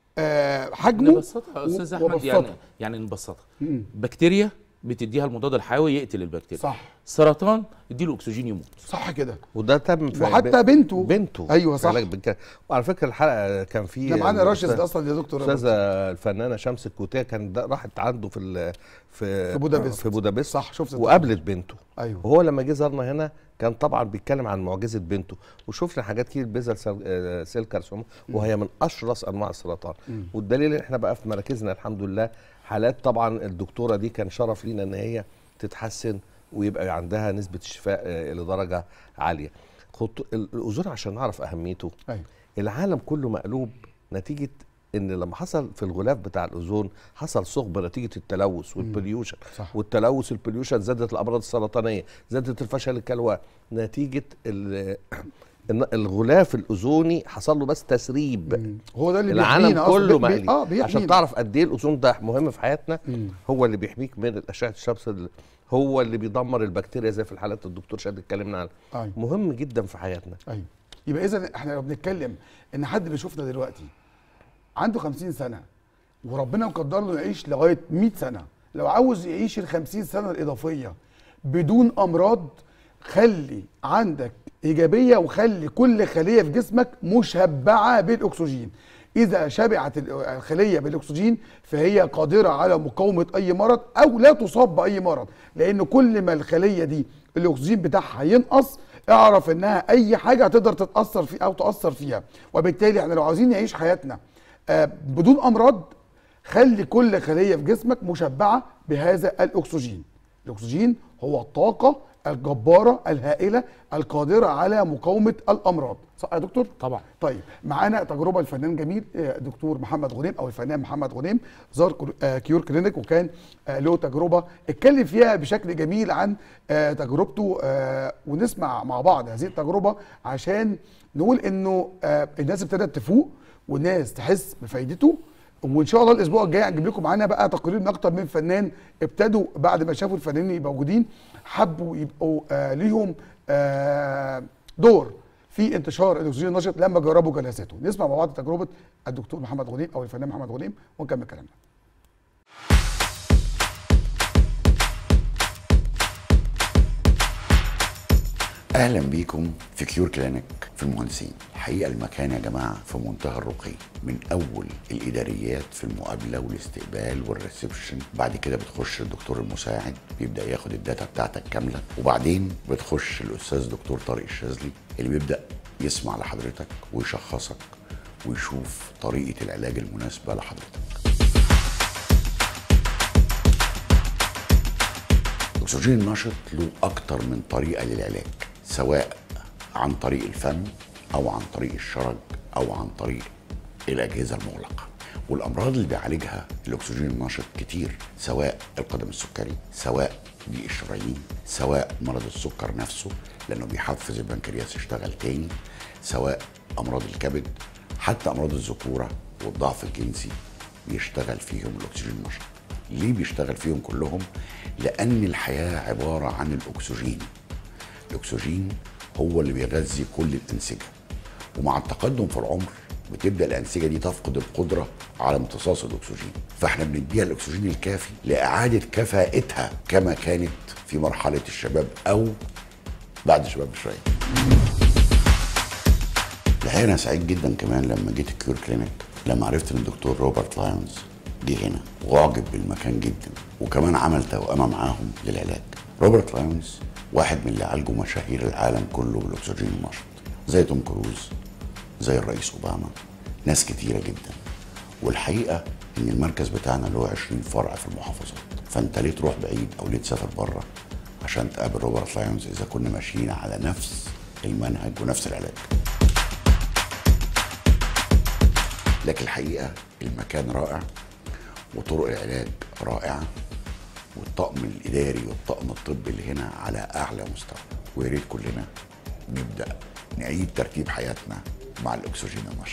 آه حجمه نبسطها يا استاذ احمد وأبسطه. يعني يعني نبسطها بكتيريا بتديها المضاد الحيوي يقتل البكتيريا صح سرطان اديله اكسجين يموت صح كده وده تم في وحتى بنته. بنته أيوة في صح. علاج بالك- وعلى فكره الحلقه كان في ده معانا راشد الأستاذ- اصلا يا دكتور الاستاذه الفنانه شمس الكوتيه كان ده راحت عنده في ال- في في بودابست. في بودابست صح، شفت التقرير. وقابلت بنته ايوه وهو لما جه زارنا هنا كان طبعا بيتكلم عن معجزه بنته وشفنا حاجات كتير بيزل سيل- آه، سيل كارسوما وهي من اشرس انواع السرطان والدليل ان احنا بقى في مراكزنا الحمد لله حالات طبعا الدكتوره دي كان شرف لينا ان هي تتحسن ويبقى عندها نسبه شفاء آه، لدرجه عاليه خط... الاوزون عشان نعرف اهميته ايوه العالم كله مقلوب نتيجه ان لما حصل في الغلاف بتاع الاوزون حصل ثقب نتيجه التلوث والبوليوشن صح. والتلوث البوليوشن زادت الامراض السرطانيه زادت الفشل الكلوي نتيجه ال- إن الغلاف الاوزوني حصل له بس تسريب هو ده اللي العالم بيحمينا أصلاً. كله بي- بي- مقلي اه بيحمينا عشان تعرف قد ايه الاوزون ده مهم في حياتنا مم. هو اللي بيحميك من الاشعه الشمس ال- هو اللي بيدمر البكتيريا زي في الحالات الدكتور شاد اتكلمنا عنها ايوه مهم جدا في حياتنا ايوه يبقى اذا احنا لو بنتكلم ان حد بيشوفنا دلوقتي عنده 50 سنه وربنا مقدر له يعيش لغايه 100 سنه لو عاوز يعيش ال 50 سنه الاضافيه بدون امراض خلي عندك ايجابيه وخلي كل خليه في جسمك مشبعه بالاكسجين اذا شبعت ال- الخليه بالاكسجين فهي قادره على مقاومه اي مرض او لا تصاب باي مرض لان كل ما الخليه دي الاكسجين بتاعها ينقص اعرف انها اي حاجه هتقدر تتاثر في او تاثر فيها وبالتالي احنا لو عاوزين نعيش حياتنا آه، بدون امراض خلي كل خليه في جسمك مشبعه بهذا الاكسجين الاكسجين هو الطاقه الجباره الهائله القادره على مقاومه الامراض صح يا دكتور طبعا طيب معانا تجربه الفنان جميل آه، دكتور محمد غنيم او الفنان محمد غنيم زار كل- آه، كيور كلينيك وكان آه، له تجربه اتكلم فيها بشكل جميل عن آه، تجربته آه، ونسمع مع بعض هذه التجربه عشان نقول انه آه، الناس ابتدت تفوق والناس تحس بفايدته وان شاء الله الاسبوع الجاي هنجيب لكم معانا بقى تقرير من اكتر من فنان ابتدوا بعد ما شافوا الفنانين يبقوا موجودين حبوا يبقوا آه ليهم آه دور في انتشار الاكسجين النشط لما جربوا جلساته نسمع مع بعض تجربه الدكتور محمد غنيم او الفنان محمد غنيم ونكمل كلامنا اهلا بيكم في كيور كلينيك في المهندسين الحقيقه المكان يا جماعه في منتهى الرقي من اول الاداريات في المقابله والاستقبال والريسبشن بعد كده بتخش الدكتور المساعد بيبدا ياخد الداتا بتاعتك كامله وبعدين بتخش الاستاذ دكتور طارق الشاذلي اللي بيبدا يسمع لحضرتك ويشخصك ويشوف طريقه العلاج المناسبه لحضرتك الاكسجين النشط له اكتر من طريقه للعلاج سواء عن طريق الفم او عن طريق الشرج او عن طريق الاجهزه المغلقه والامراض اللي بيعالجها الاكسجين النشط كتير سواء القدم السكري سواء ضيق الشرايين سواء مرض السكر نفسه لانه بيحفز البنكرياس يشتغل تاني سواء امراض الكبد حتى امراض الذكوره والضعف الجنسي بيشتغل فيهم الاكسجين النشط ليه بيشتغل فيهم كلهم لان الحياه عباره عن الاكسجين الاكسجين هو اللي بيغذي كل الانسجه ومع التقدم في العمر بتبدا الانسجه دي تفقد القدره على امتصاص الاكسجين فاحنا بنديها الاكسجين الكافي لاعاده كفاءتها كما كانت في مرحله الشباب او بعد الشباب بشويه الحقيقه انا سعيد جدا كمان لما جيت الكيور كلينيك لما عرفت ان الدكتور روبرت لايونز جه هنا واعجب بالمكان جدا وكمان عمل توأمه معاهم للعلاج روبرت لايونز واحد من اللي عالجوا مشاهير العالم كله بالاكسجين النشط زي توم كروز زي الرئيس اوباما ناس كتيره جدا والحقيقه ان المركز بتاعنا له 20 فرع في المحافظات فانت ليه تروح بعيد او ليه تسافر بره عشان تقابل روبرت لايونز اذا كنا ماشيين على نفس المنهج ونفس العلاج لكن الحقيقه المكان رائع وطرق العلاج رائعه والطقم الاداري والطقم الطبي اللي هنا على اعلى مستوى ويا ريت كلنا نبدا نعيد ترتيب حياتنا مع الاكسجين النشط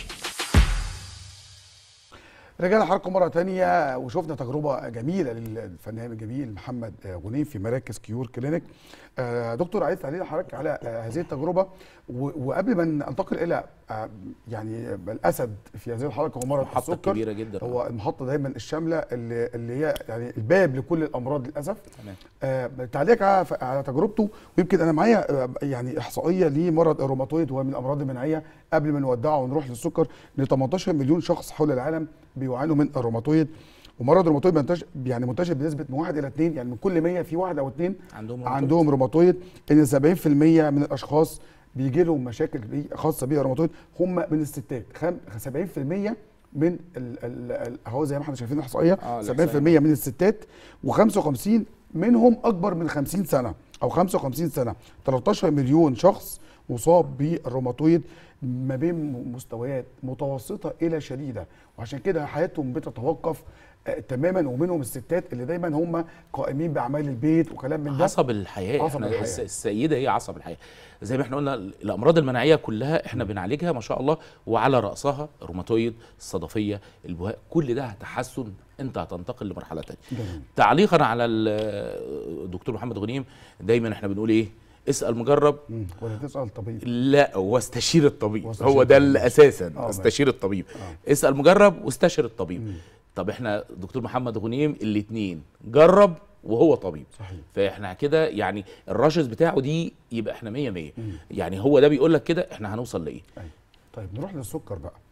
رجعنا حضراتكم مره تانية وشفنا تجربه جميله للفنان الجميل محمد آه، غنيم في مراكز كيور كلينيك آه، دكتور عايز تعليق حضرتك على آه، هذه التجربه و- وقبل ما ننتقل الى آه، يعني الاسد في هذه الحلقه هو مرض محطة السكر كبيرة جدا. هو المحطه دايما الشامله اللي, اللي هي يعني الباب لكل الامراض للاسف تمام. آه، تعليقك على- على تجربته ويمكن انا معايا آه، يعني احصائيه لمرض الروماتويد وهو من الامراض المناعيه قبل ما نودعه ونروح للسكر ان 18 مليون شخص حول العالم بيعانوا من الروماتويد ومرض الروماتويد منتشر يعني منتشر بنسبه من 1 الى 2 يعني من كل 100 في واحد او اثنين عندهم روماتويد. عندهم روماتويد ان 70% من الاشخاص بيجي لهم مشاكل بي- خاصه بالروماتويد هم من الستات خم- 70% من ال- ال- ال- اهو زي ما احنا شايفين الاحصائيه آه، 70% من الستات و55 منهم اكبر من 50 سنه او 55 سنه 13 مليون شخص مصاب بالروماتويد ما بين مستويات متوسطه الى شديده وعشان كده حياتهم بتتوقف آه، تماما ومنهم الستات اللي دايما هم قائمين باعمال البيت وكلام من ده عصب الحياه عصب احنا الحياة. الس- السيده هي عصب الحياه زي ما احنا قلنا الامراض المناعيه كلها احنا بنعالجها ما شاء الله وعلى راسها الروماتويد الصدفيه البهاء كل ده تحسن انت هتنتقل لمرحله تانية جميل. تعليقا على ال- الدكتور محمد غنيم دايما احنا بنقول ايه اسال مجرب مم. ولا تسال طبيب لا واستشير الطبيب واستشير هو ده الطبيب. اللي اساسا آه، استشير الطبيب آه. اسال مجرب واستشر الطبيب طب احنا دكتور محمد غنيم الاثنين جرب وهو طبيب صحيح. فاحنا كده يعني الراشز بتاعه دي يبقى احنا 100 100 يعني هو ده بيقول لك كده احنا هنوصل لايه أيوة. طيب نروح للسكر بقى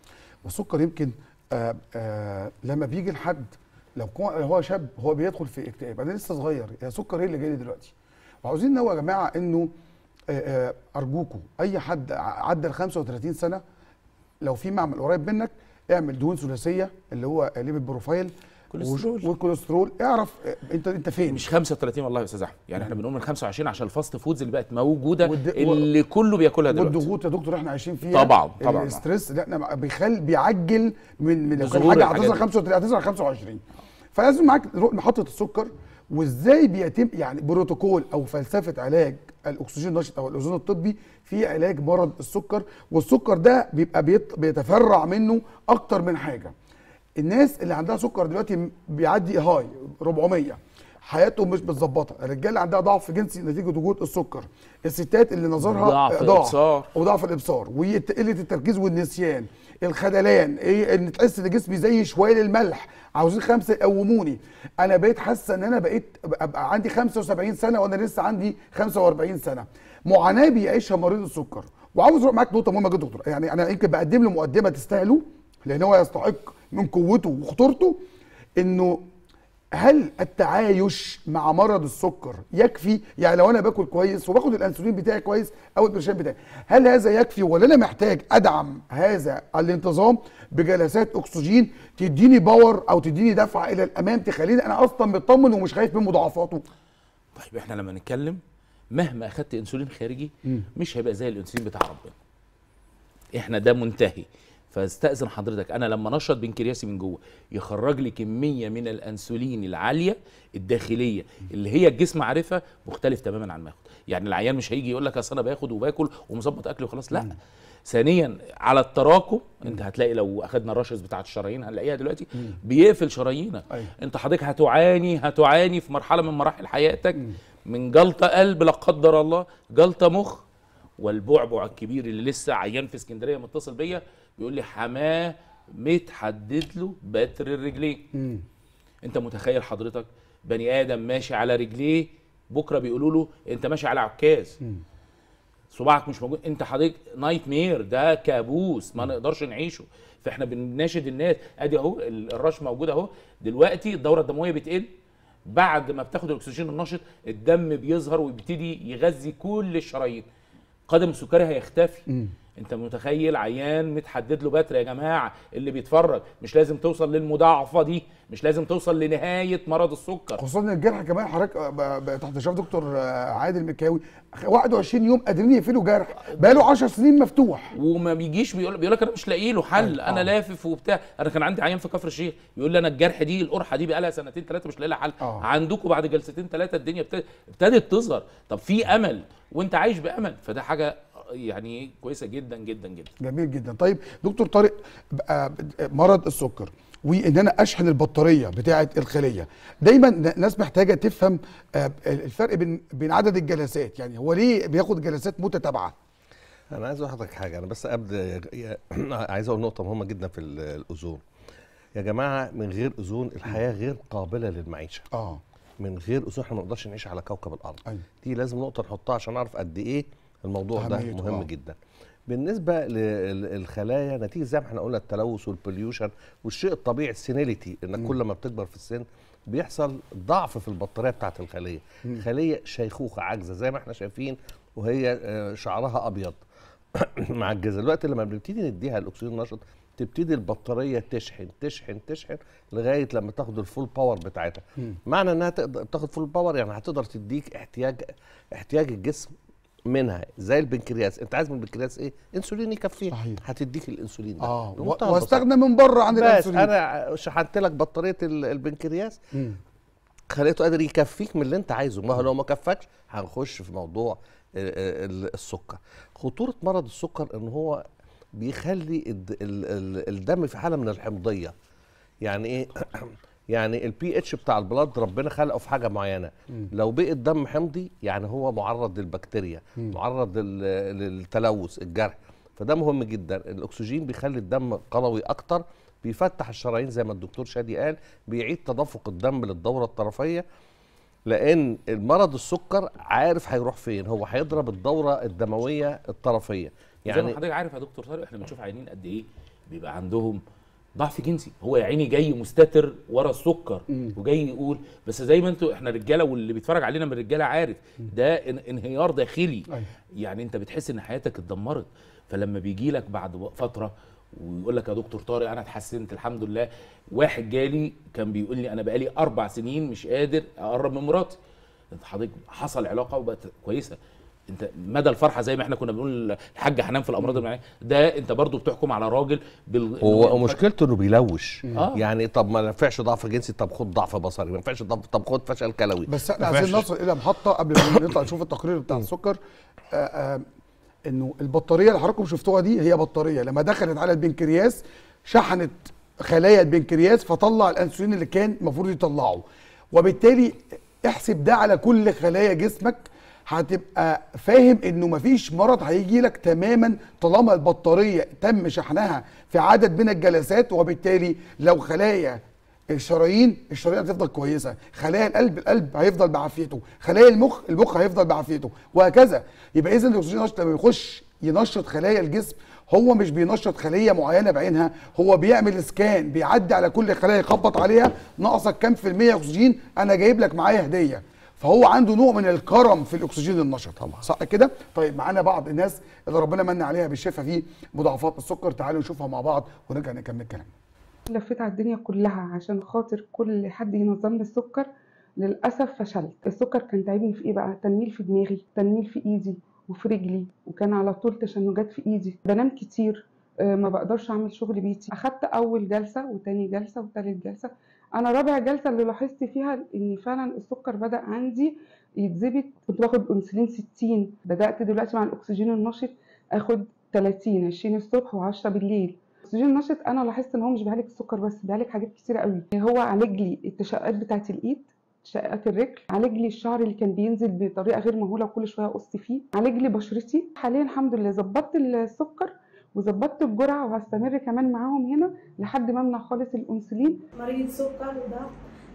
والسكر يمكن آه آه لما بيجي لحد لو كو- هو شاب هو بيدخل في اكتئاب انا لسه صغير يا سكر ايه اللي جاي لي دلوقتي وعاوزين نوع يا جماعه انه آه آه ارجوكم اي حد ع- عدى ال 35 سنه لو في معمل قريب منك اعمل دهون ثلاثيه اللي هو ليبيد بروفايل كوليسترول. والكوليسترول اعرف آه، انت انت فين مش 35 والله يا استاذ احمد يعني احنا بنقول من 25 عشان الفاست فودز اللي بقت موجوده والد- اللي كله بياكلها دلوقتي والضغوط يا دكتور احنا عايشين فيها طبعاً، طبعاً. الاسترس لا احنا بيخل بيعجل من من لو كان بظهور حاجه الحاجات هتظهر دي. 35 هتظهر 25 فلازم معاك رو- محطه السكر وازاي بيتم يعني بروتوكول او فلسفه علاج الاكسجين النشط او الاوزون الطبي في علاج مرض السكر والسكر ده بيبقى بيط- بيتفرع منه اكتر من حاجه الناس اللي عندها سكر دلوقتي م- بيعدي هاي 400 حياتهم مش متظبطه الرجاله اللي عندها ضعف جنسي نتيجه وجود السكر الستات اللي نظرها ضعف ضعف الإبصار. وضعف الابصار وقله التركيز والنسيان الخدلان ايه ان تحس ان جسمي زي شوال الملح عاوزين خمسه يقوموني انا بقيت حاسه ان انا بقيت ابقى عندي 75 سنه وانا لسه عندي 45 سنه معاناه بيعيشها مريض السكر وعاوز اروح معاك نقطه مهمه جدا دكتور يعني انا يمكن بقدم له مقدمه تستاهله لان هو يستحق من قوته وخطورته انه هل التعايش مع مرض السكر يكفي يعني لو انا باكل كويس وباخد الانسولين بتاعي كويس او البرشام بتاعي هل هذا يكفي ولا انا محتاج ادعم هذا الانتظام بجلسات اكسجين تديني باور او تديني دفعه الى الامام تخليني انا اصلا مطمن ومش خايف من مضاعفاته طيب احنا لما نتكلم مهما اخدت انسولين خارجي مش هيبقى زي الانسولين بتاع ربنا احنا ده منتهي فاستاذن حضرتك انا لما نشط بنكرياسي من جوه يخرج لي كميه من الانسولين العاليه الداخليه اللي هي الجسم عارفها مختلف تماما عن ما ياخد يعني العيان مش هيجي يقول لك اصل انا باخد وباكل ومظبط اكلي وخلاص لا ثانيا على التراكم انت هتلاقي لو اخدنا الرشز بتاعه الشرايين هنلاقيها دلوقتي بيقفل شرايينك أيوة. انت حضرتك هتعاني هتعاني في مرحله من مراحل حياتك من جلطه قلب لا قدر الله جلطه مخ والبعبع الكبير اللي لسه عيان في اسكندريه متصل بيا بيقول لي حماه متحدد له بتر الرجلين انت متخيل حضرتك بني ادم ماشي على رجليه بكره بيقولوا له انت ماشي على عكاز صباعك مش موجود انت حضرتك نايت مير ده كابوس ما نقدرش نعيشه فاحنا بنناشد الناس ادي اهو ال- الرش موجود اهو دلوقتي الدوره الدمويه بتقل بعد ما بتاخد الاكسجين النشط الدم بيظهر ويبتدي يغذي كل الشرايين قدم السكري هيختفي انت متخيل عيان متحدد له بتر يا جماعه اللي بيتفرج مش لازم توصل للمضاعفه دي مش لازم توصل لنهايه مرض السكر خصوصا ان الجرح كمان حضرتك ب- ب- تحت اشراف دكتور آه، عادل مكاوي 21 يوم قادرين يقفلوا جرح بقاله 10 سنين مفتوح وما بيجيش بيقول بيقول لك انا مش لاقي له حل آه. انا لافف وبتاع انا كان عندي عيان في كفر الشيخ يقول لي انا الجرح دي القرحه دي بقى لها سنتين ثلاثه مش لاقي لها حل آه. عندكم بعد جلستين ثلاثه الدنيا ابتدت ابتدت تظهر طب في امل وانت عايش بامل فده حاجه يعني كويسه جدا جدا جدا جميل جدا طيب دكتور طارق بقى مرض السكر وان انا اشحن البطاريه بتاعه الخليه دايما ن- ناس محتاجه تفهم آه، الفرق بين بين عدد الجلسات يعني هو ليه بياخد جلسات متتابعه انا عايز اقول لحضرتك حاجه انا بس ابدا عايز اقول نقطه مهمه جدا في ال- الاوزون يا جماعه من غير اوزون الحياه غير قابله للمعيشه اه من غير اوزون احنا ما نقدرش نعيش على كوكب الارض أيوة. دي لازم نقطه نحطها عشان نعرف قد ايه الموضوع ده أهميته، مهم آه. جدا بالنسبه للخلايا نتيجه زي ما احنا قلنا التلوث والبوليوشن والشيء الطبيعي السينيليتي انك كل ما بتكبر في السن بيحصل ضعف في البطاريه بتاعت الخليه خليه شيخوخه عاجزه زي ما احنا شايفين وهي آه، شعرها ابيض مع الجزء الوقت لما بنبتدي نديها الاكسجين النشط تبتدي البطاريه تشحن تشحن تشحن لغايه لما تاخد الفول باور بتاعتها معنى انها تقدر تاخد فول باور يعني هتقدر تديك احتياج احتياج الجسم منها زي البنكرياس انت عايز من البنكرياس ايه انسولين يكفيه صحيح. هتديك الانسولين ده اه و- بمنتهى البساطة. واستغنى من بره عن بس الانسولين انا شحنت لك بطاريه ال- البنكرياس مم. خليته قادر يكفيك من اللي انت عايزه ما هو لو ما كفاكش هنخش في موضوع ال- ال- السكر خطوره مرض السكر ان هو بيخلي الد- ال- ال- الدم في حاله من الحمضيه يعني ايه يعني البي اتش بتاع البلاد ربنا خلقه في حاجه معينه لو بقي الدم حمضي يعني هو معرض للبكتيريا معرض لل- للتلوث الجرح فده مهم جدا الاكسجين بيخلي الدم قروي اكتر بيفتح الشرايين زي ما الدكتور شادي قال بيعيد تدفق الدم للدوره الطرفيه لان المرض السكر عارف هيروح فين هو هيضرب الدوره الدمويه الطرفيه يعني زي ما يعني حضرتك عارف يا دكتور طارق احنا بنشوف عيانين قد ايه بيبقى عندهم ضعف جنسي هو يا عيني جاي مستتر ورا السكر وجاي يقول بس زي ما انتوا احنا رجاله واللي بيتفرج علينا من الرجاله عارف ده ان- انهيار داخلي أيوة. يعني انت بتحس ان حياتك اتدمرت فلما بيجي لك بعد فتره ويقول لك يا دكتور طارق انا اتحسنت الحمد لله واحد جالي كان بيقول لي انا بقالي اربع سنين مش قادر اقرب من مراتي انت حضرتك حصل علاقه وبقت كويسه انت مدى الفرحه زي ما احنا كنا بنقول الحاج حنان في الامراض المناعيه ده انت برضو بتحكم على راجل بال هو مشكلته انه بيلوش آه. يعني طب ما ينفعش ضعف جنسي طب خد ضعف بصري ما ينفعش ضعف طب خد فشل كلوي بس احنا ما عايزين ينفعش- نصل الى محطه قبل ما نطلع نشوف التقرير بتاع السكر آه، آه، انه البطاريه اللي حضراتكم شفتوها دي هي بطاريه لما دخلت على البنكرياس شحنت خلايا البنكرياس فطلع الانسولين اللي كان المفروض يطلعه وبالتالي احسب ده على كل خلايا جسمك هتبقى فاهم انه مفيش مرض هيجي لك تماما طالما البطاريه تم شحنها في عدد من الجلسات وبالتالي لو خلايا الشرايين الشرايين هتفضل كويسه خلايا القلب القلب هيفضل بعافيته خلايا المخ المخ هيفضل بعافيته وهكذا يبقى اذا الاكسجين النشط لما يخش ينشط خلايا الجسم هو مش بينشط خليه معينه بعينها هو بيعمل سكان بيعدي على كل خلايا يخبط عليها ناقصك كام في الميه اكسجين انا جايب لك معايا هديه فهو عنده نوع من الكرم في الاكسجين النشط طبعا صح كده طيب معانا بعض الناس اللي ربنا من عليها بالشفاء في مضاعفات السكر تعالوا نشوفها مع بعض ونرجع نكمل كلامنا لفيت على الدنيا كلها عشان خاطر كل حد ينظم لي السكر للاسف فشلت السكر كان تعبني في ايه بقى تنميل في دماغي تنميل في ايدي وفي رجلي وكان على طول تشنجات في ايدي بنام كتير آه، ما بقدرش اعمل شغل بيتي اخدت اول جلسه وتاني جلسه وتالت جلسه انا رابع جلسه اللي لاحظت فيها ان فعلا السكر بدا عندي يتظبط كنت باخد انسولين 60 بدات دلوقتي مع الاكسجين النشط اخد 30 20 الصبح و10 بالليل الاكسجين النشط انا لاحظت ان هو مش بيعالج السكر بس بيعالج حاجات كتيره قوي هو عالج لي التشققات بتاعه الايد تشققات الرجل عالج لي الشعر اللي كان بينزل بطريقه غير مهوله وكل شويه اقص فيه عالج لي بشرتي حاليا الحمد لله ظبطت السكر وظبطت الجرعه وهستمر كمان معاهم هنا لحد ما امنع خالص الانسولين مريض سكر وضغط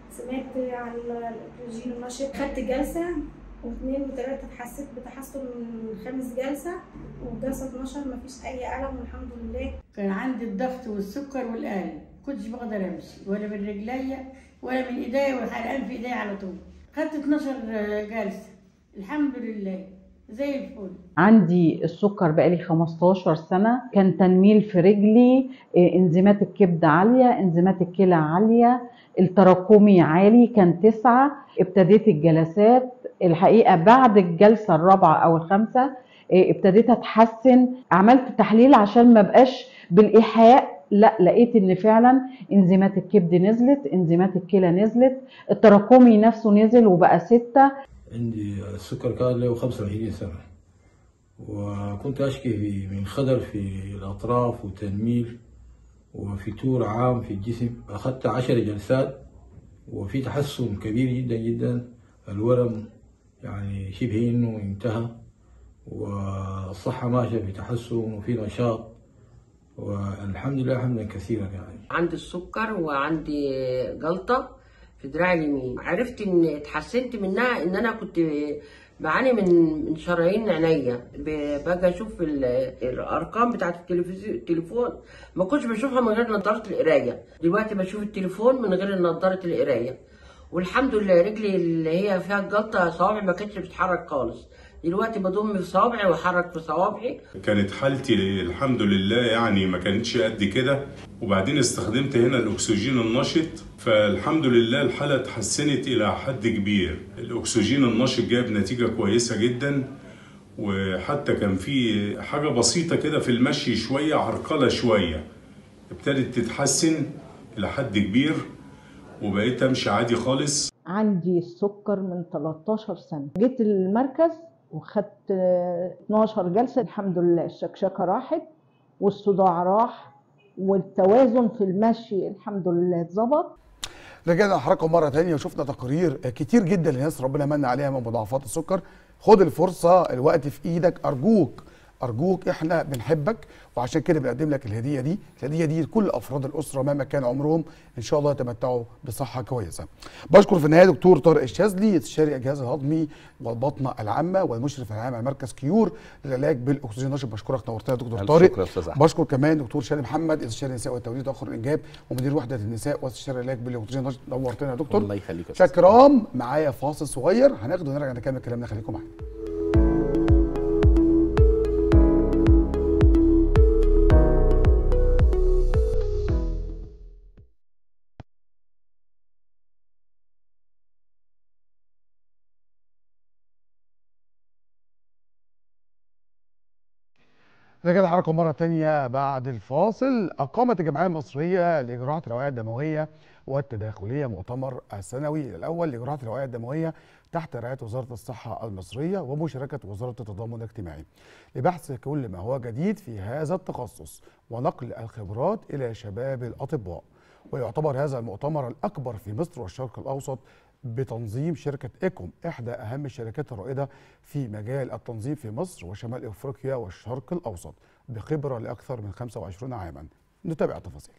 سمعت عن الاكسجين النشط خدت جلسه واثنين وثلاثه اتحسيت بتحسن من خامس جلسه والجلسه 12 مفيش اي الم والحمد لله كان عندي الضغط والسكر والقلب كنتش بقدر امشي ولا من رجليا ولا من ايديا والحرقان في ايديا على طول خدت 12 جلسه الحمد لله زي الفل عندي السكر بقالي 15 سنة كان تنميل في رجلي إيه، انزيمات الكبد عالية انزيمات الكلى عالية التراكمي عالي كان تسعة ابتديت الجلسات الحقيقة بعد الجلسة الرابعة أو الخامسة إيه، ابتديت أتحسن عملت تحليل عشان ما بقاش بالإيحاء لا لقيت ان فعلا انزيمات الكبد نزلت انزيمات الكلى نزلت التراكمي نفسه نزل وبقى ستة عندي السكر كان له 25 سنة وكنت أشكي في- من خدر في الأطراف وتنميل وفتور عام في الجسم أخذت عشر جلسات وفي تحسن كبير جدا جدا الورم يعني شبه إنه انتهى والصحة ماشية في تحسن وفي نشاط والحمد لله حمدا كثيرا يعني عندي السكر وعندي جلطة في دراعي اليمين عرفت ان اتحسنت منها ان انا كنت بعاني من من شرايين عينيا ب- باجي اشوف ال- الارقام بتاعت التلفزيون التليفون ما كنتش بشوفها من غير نظاره القرايه دلوقتي بشوف التليفون من غير نظاره القرايه والحمد لله رجلي اللي هي فيها الجلطه صوابعي ما كانتش بتتحرك خالص دلوقتي بضم في صوابعي واحرك في صوابعي كانت حالتي الحمد لله يعني ما كانتش قد كده وبعدين استخدمت هنا الاكسجين النشط فالحمد لله الحاله اتحسنت الى حد كبير الاكسجين النشط جاب نتيجه كويسه جدا وحتى كان في حاجه بسيطه كده في المشي شويه عرقله شويه ابتدت تتحسن الى حد كبير وبقيت امشي عادي خالص عندي السكر من 13 سنة جيت المركز وخدت آه، 12 جلسة الحمد لله الشكشكة راحت والصداع راح والتوازن في المشي الحمد لله اتظبط رجعنا لحضراتكم مره تانية وشفنا تقارير كتير جدا لناس ربنا من عليها من مضاعفات السكر خد الفرصه الوقت في ايدك ارجوك ارجوك احنا بنحبك وعشان كده بنقدم لك الهديه دي الهديه دي لكل افراد الاسره مهما كان عمرهم ان شاء الله يتمتعوا بصحه كويسه بشكر في النهايه دكتور طارق الشاذلي استشاري الجهاز الهضمي والبطنه العامه والمشرف العام على مركز كيور للعلاج بالاكسجين النشط بشكرك نورتنا يا دكتور ألف طارق شكر يا أستاذ أحمد. بشكر كمان دكتور شادي محمد استشاري النساء والتوليد تاخر الانجاب ومدير وحده النساء واستشاري العلاج بالاكسجين النشط نورتنا يا دكتور الله يخليك يا أستاذ. شكرام معايا فاصل صغير هناخده ونرجع نكمل كلامنا خليكم معانا رجعنا حضراتكم مرة تانية بعد الفاصل أقامت الجمعية المصرية لجراحة الأوعية الدموية والتداخلية مؤتمر السنوي الأول لجراحة الأوعية الدموية تحت رعاية وزارة الصحة المصرية ومشاركة وزارة التضامن الاجتماعي لبحث كل ما هو جديد في هذا التخصص ونقل الخبرات إلى شباب الأطباء ويعتبر هذا المؤتمر الأكبر في مصر والشرق الأوسط بتنظيم شركة إيكوم إحدى أهم الشركات الرائدة في مجال التنظيم في مصر وشمال أفريقيا والشرق الأوسط بخبرة لأكثر من 25 عاما نتابع التفاصيل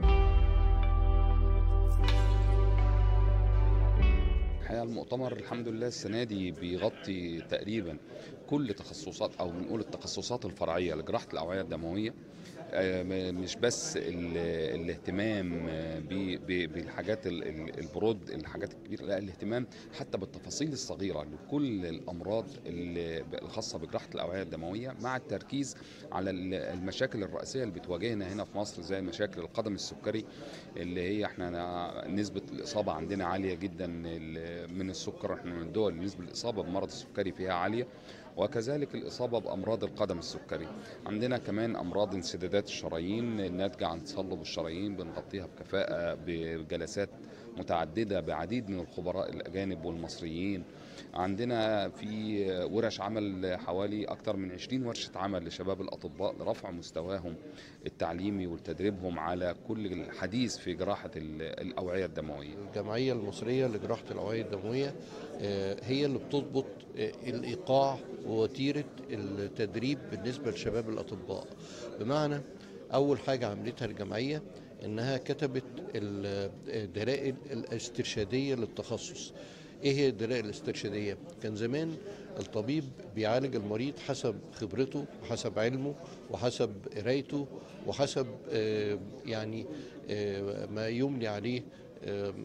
الحقيقه المؤتمر الحمد لله السنه دي بيغطي تقريبا كل تخصصات او بنقول التخصصات الفرعيه لجراحه الاوعيه الدمويه آه، م- مش بس ال- الاهتمام آه، ب- ب- بالحاجات ال- ال- البرود الحاجات الكبيره لا الاهتمام حتى بالتفاصيل الصغيره لكل الامراض اللي ب- الخاصه بجراحه الاوعيه الدمويه مع التركيز على ال- المشاكل الرئيسيه اللي بتواجهنا هنا في مصر زي مشاكل القدم السكري اللي هي احنا نسبه الاصابه عندنا عاليه جدا ال- من السكر احنا من الدول اللي نسبه الاصابه بمرض السكري فيها عاليه وكذلك الإصابة بأمراض القدم السكري عندنا كمان أمراض انسدادات الشرايين الناتجة عن تصلب الشرايين بنغطيها بكفاءة بجلسات متعددة بعديد من الخبراء الأجانب والمصريين عندنا في ورش عمل حوالي أكثر من 20 ورشة عمل لشباب الأطباء لرفع مستواهم التعليمي وتدريبهم على كل الحديث في جراحة ال- الأوعية الدموية الجمعية المصرية لجراحة الأوعية الدموية آه، هي اللي بتضبط آه، الإيقاع ووتيرة التدريب بالنسبة لشباب الأطباء بمعنى أول حاجة عملتها الجمعية إنها كتبت ال- الدلائل الاسترشادية للتخصص ايه هي الدلائل الاسترشاديه كان زمان الطبيب بيعالج المريض حسب خبرته وحسب علمه وحسب قرايته وحسب آه، يعني آه، ما يملي عليه آه،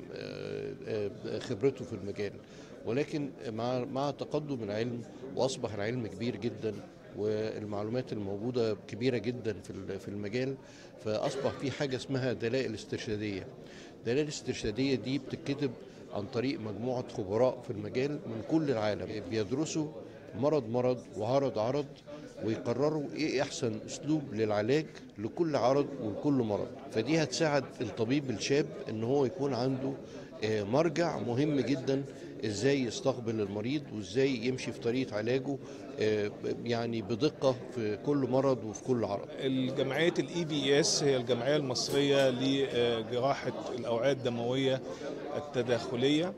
آه، آه، خبرته في المجال ولكن مع مع تقدم العلم واصبح العلم كبير جدا والمعلومات الموجوده كبيره جدا في ال- في المجال فاصبح في حاجه اسمها دلائل استرشاديه الدلائل الاسترشاديه دي بتتكتب عن طريق مجموعه خبراء في المجال من كل العالم بيدرسوا مرض مرض وعرض عرض ويقرروا ايه احسن اسلوب للعلاج لكل عرض ولكل مرض فدي هتساعد الطبيب الشاب ان هو يكون عنده آه، مرجع مهم جدا ازاي يستقبل المريض وازاي يمشي في طريقه علاجه آه، يعني بدقه في كل مرض وفي كل عرض الجمعية الاي بي اس هي الجمعية المصرية لجراحة الأوعية الدموية التداخلية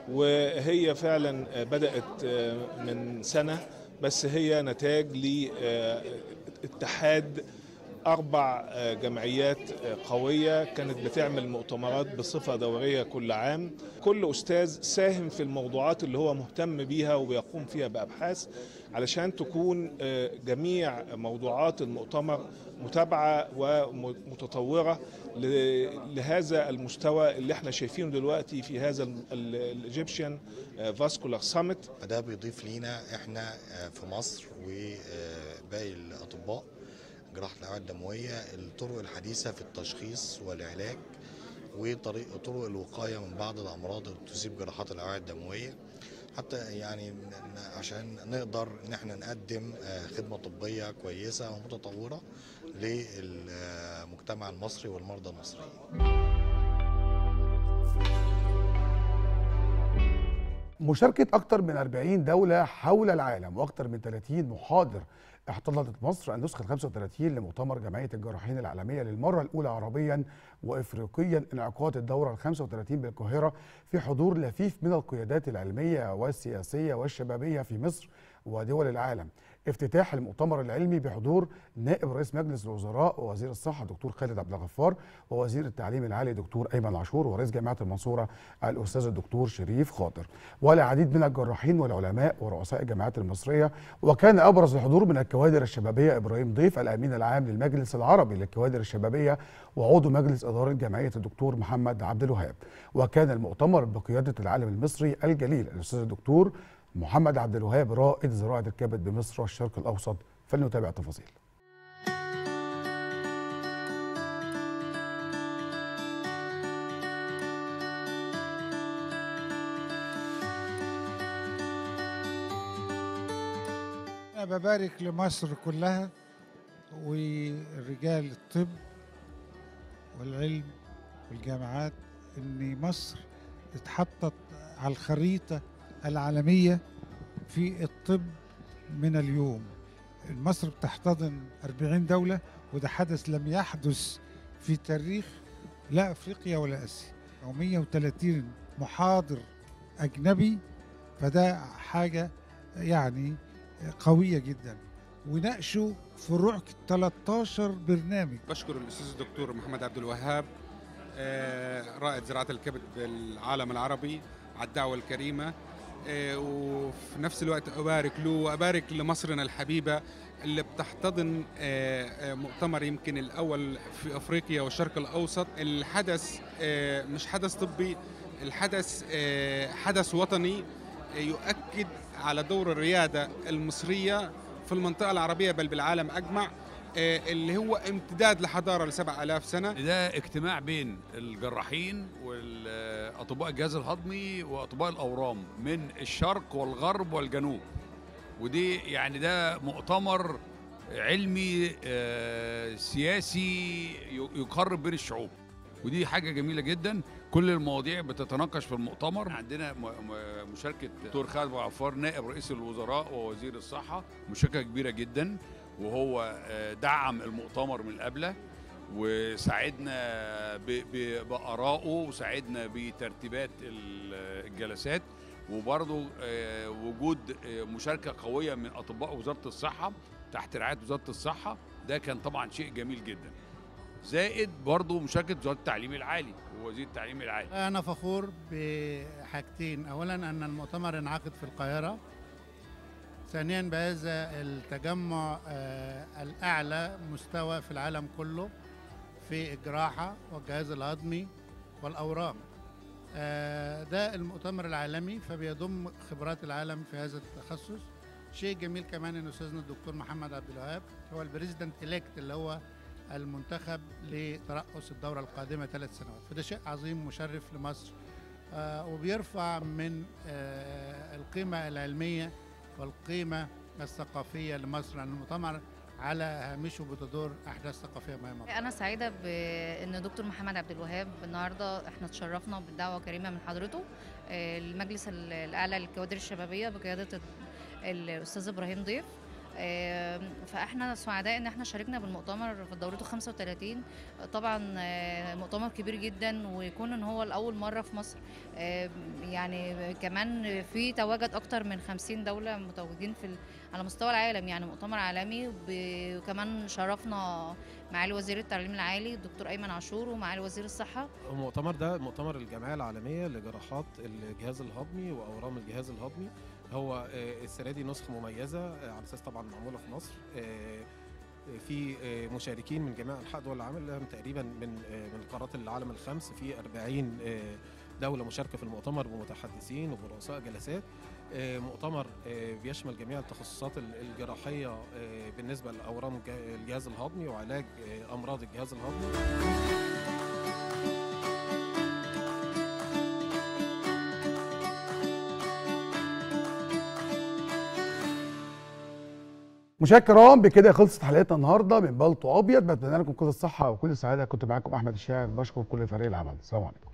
وهي فعلا بدأت من سنة بس هي نتاج لاتحاد أربع جمعيات قوية كانت بتعمل مؤتمرات بصفة دورية كل عام كل أستاذ ساهم في الموضوعات اللي هو مهتم بيها وبيقوم فيها بأبحاث علشان تكون جميع موضوعات المؤتمر متابعة ومتطورة ل- لهذا المستوى اللي احنا شايفينه دلوقتي في هذا الايجيبشن فاسكولار سامت فده بيضيف لينا احنا آه، في مصر وباقي الاطباء جراحه الاوعيه الدمويه الطرق الحديثه في التشخيص والعلاج وطريق طرق الوقايه من بعض الامراض اللي تصيب جراحات الاوعيه الدمويه حتى يعني ن- ن- عشان نقدر ان احنا نقدم آه، خدمه طبيه كويسه ومتطوره للمجتمع المصري والمرضى المصريين مشاركة أكثر من 40 دولة حول العالم وأكثر من 30 محاضر احتضنت مصر النسخة ال 35 لمؤتمر جمعية الجراحين العالمية للمرة الأولى عربيا وإفريقيا انعقاد الدورة ال 35 بالقاهرة في حضور لفيف من القيادات العلمية والسياسية والشبابية في مصر ودول العالم افتتاح المؤتمر العلمي بحضور نائب رئيس مجلس الوزراء ووزير الصحه دكتور خالد عبد الغفار ووزير التعليم العالي دكتور ايمن عاشور ورئيس جامعه المنصوره الاستاذ الدكتور شريف خاطر والعديد من الجراحين والعلماء ورؤساء الجامعات المصريه وكان ابرز الحضور من الكوادر الشبابيه ابراهيم ضيف الامين العام للمجلس العربي للكوادر الشبابيه وعضو مجلس اداره جمعيه الدكتور محمد عبد الوهاب وكان المؤتمر بقياده العالم المصري الجليل الاستاذ الدكتور محمد عبد الوهاب رائد زراعه الكبد بمصر والشرق الاوسط فلنتابع التفاصيل أنا ببارك لمصر كلها ورجال الطب والعلم والجامعات ان مصر اتحطت على الخريطه العالميه في الطب من اليوم مصر بتحتضن 40 دوله وده حدث لم يحدث في تاريخ لا افريقيا ولا اسيا او 130 محاضر اجنبي فده حاجه يعني قويه جدا وناقشوا فروع 13 برنامج بشكر الاستاذ الدكتور محمد عبد الوهاب آه، رائد زراعه الكبد بالعالم العربي على الدعوه الكريمه آه، وفي نفس الوقت ابارك له وابارك لمصرنا الحبيبه اللي بتحتضن آه، آه، مؤتمر يمكن الاول في افريقيا والشرق الاوسط الحدث آه، مش حدث طبي الحدث آه، حدث وطني آه، يؤكد على دور الرياده المصريه في المنطقه العربيه بل بالعالم اجمع آه، اللي هو امتداد لحضاره ل 7000 سنه ده اجتماع بين الجراحين واطباء الجهاز الهضمي واطباء الاورام من الشرق والغرب والجنوب ودي يعني ده مؤتمر علمي آه، سياسي ي- يقرب بين الشعوب ودي حاجه جميله جدا كل المواضيع بتتناقش في المؤتمر عندنا م- م- مشاركه دكتور خالد أبو عفار نائب رئيس الوزراء ووزير الصحه مشاركه كبيره جدا وهو آه، دعم المؤتمر من قبله وساعدنا ب- ب- بآرائه وساعدنا بترتيبات ال- الجلسات وبرضه آه، وجود آه، مشاركة قوية من أطباء وزارة الصحة تحت رعاية وزارة الصحة ده كان طبعا شيء جميل جدا زائد برضه مشاركة وزارة التعليم العالي ووزير التعليم العالي أنا فخور بحاجتين أولا أن المؤتمر انعقد في القاهرة ثانيا بهذا التجمع آه، الأعلى مستوى في العالم كله في الجراحة والجهاز الهضمي والأورام آه، ده المؤتمر العالمي فبيضم خبرات العالم في هذا التخصص شيء جميل كمان ان استاذنا الدكتور محمد عبد الوهاب هو البريزيدنت اليكت اللي هو المنتخب لترأس الدورة القادمة ثلاث سنوات فده شيء عظيم مشرف لمصر آه، وبيرفع من آه، القيمة العلمية والقيمة الثقافية لمصر لأن المؤتمر على هامشه بتدور أحداث ثقافية مهمة انا سعيده بان دكتور محمد عبد الوهاب النهارده احنا اتشرفنا بالدعوه كريمه من حضرته آه، المجلس ال- الاعلى للكوادر الشبابيه بقياده ال- الاستاذ ابراهيم ضيف آه، فاحنا سعداء ان احنا شاركنا بالمؤتمر في دورته 35 طبعا آه، مؤتمر كبير جدا ويكون ان هو لاول مره في مصر آه، يعني كمان في تواجد اكتر من 50 دوله متواجدين في ال- على مستوى العالم يعني مؤتمر عالمي ب- وكمان شرفنا معالي وزير التعليم العالي الدكتور ايمن عاشور ومعالي وزير الصحه المؤتمر ده مؤتمر الجمعية العالمية لجراحات الجهاز الهضمي وأورام الجهاز الهضمي هو آه، السنة دي نسخة مميزة آه، على أساس طبعا معمولة في مصر آه، آه، في آه، مشاركين من جميع أنحاء دول العالم تقريبا من آه، من قارات العالم الخمس في 40 آه، دولة مشاركة في المؤتمر بمتحدثين وبرؤساء جلسات آه، مؤتمر آه، بيشمل جميع التخصصات ال- الجراحية آه، بالنسبة لأورام الج- الجهاز الهضمي وعلاج آه، أمراض الجهاز الهضمي مشاهدينا الكرام بكده خلصت حلقتنا النهارده من بلطو ابيض بتمنى لكم كل الصحه وكل السعاده كنت معاكم احمد الشاعر بشكر كل فريق العمل السلام عليكم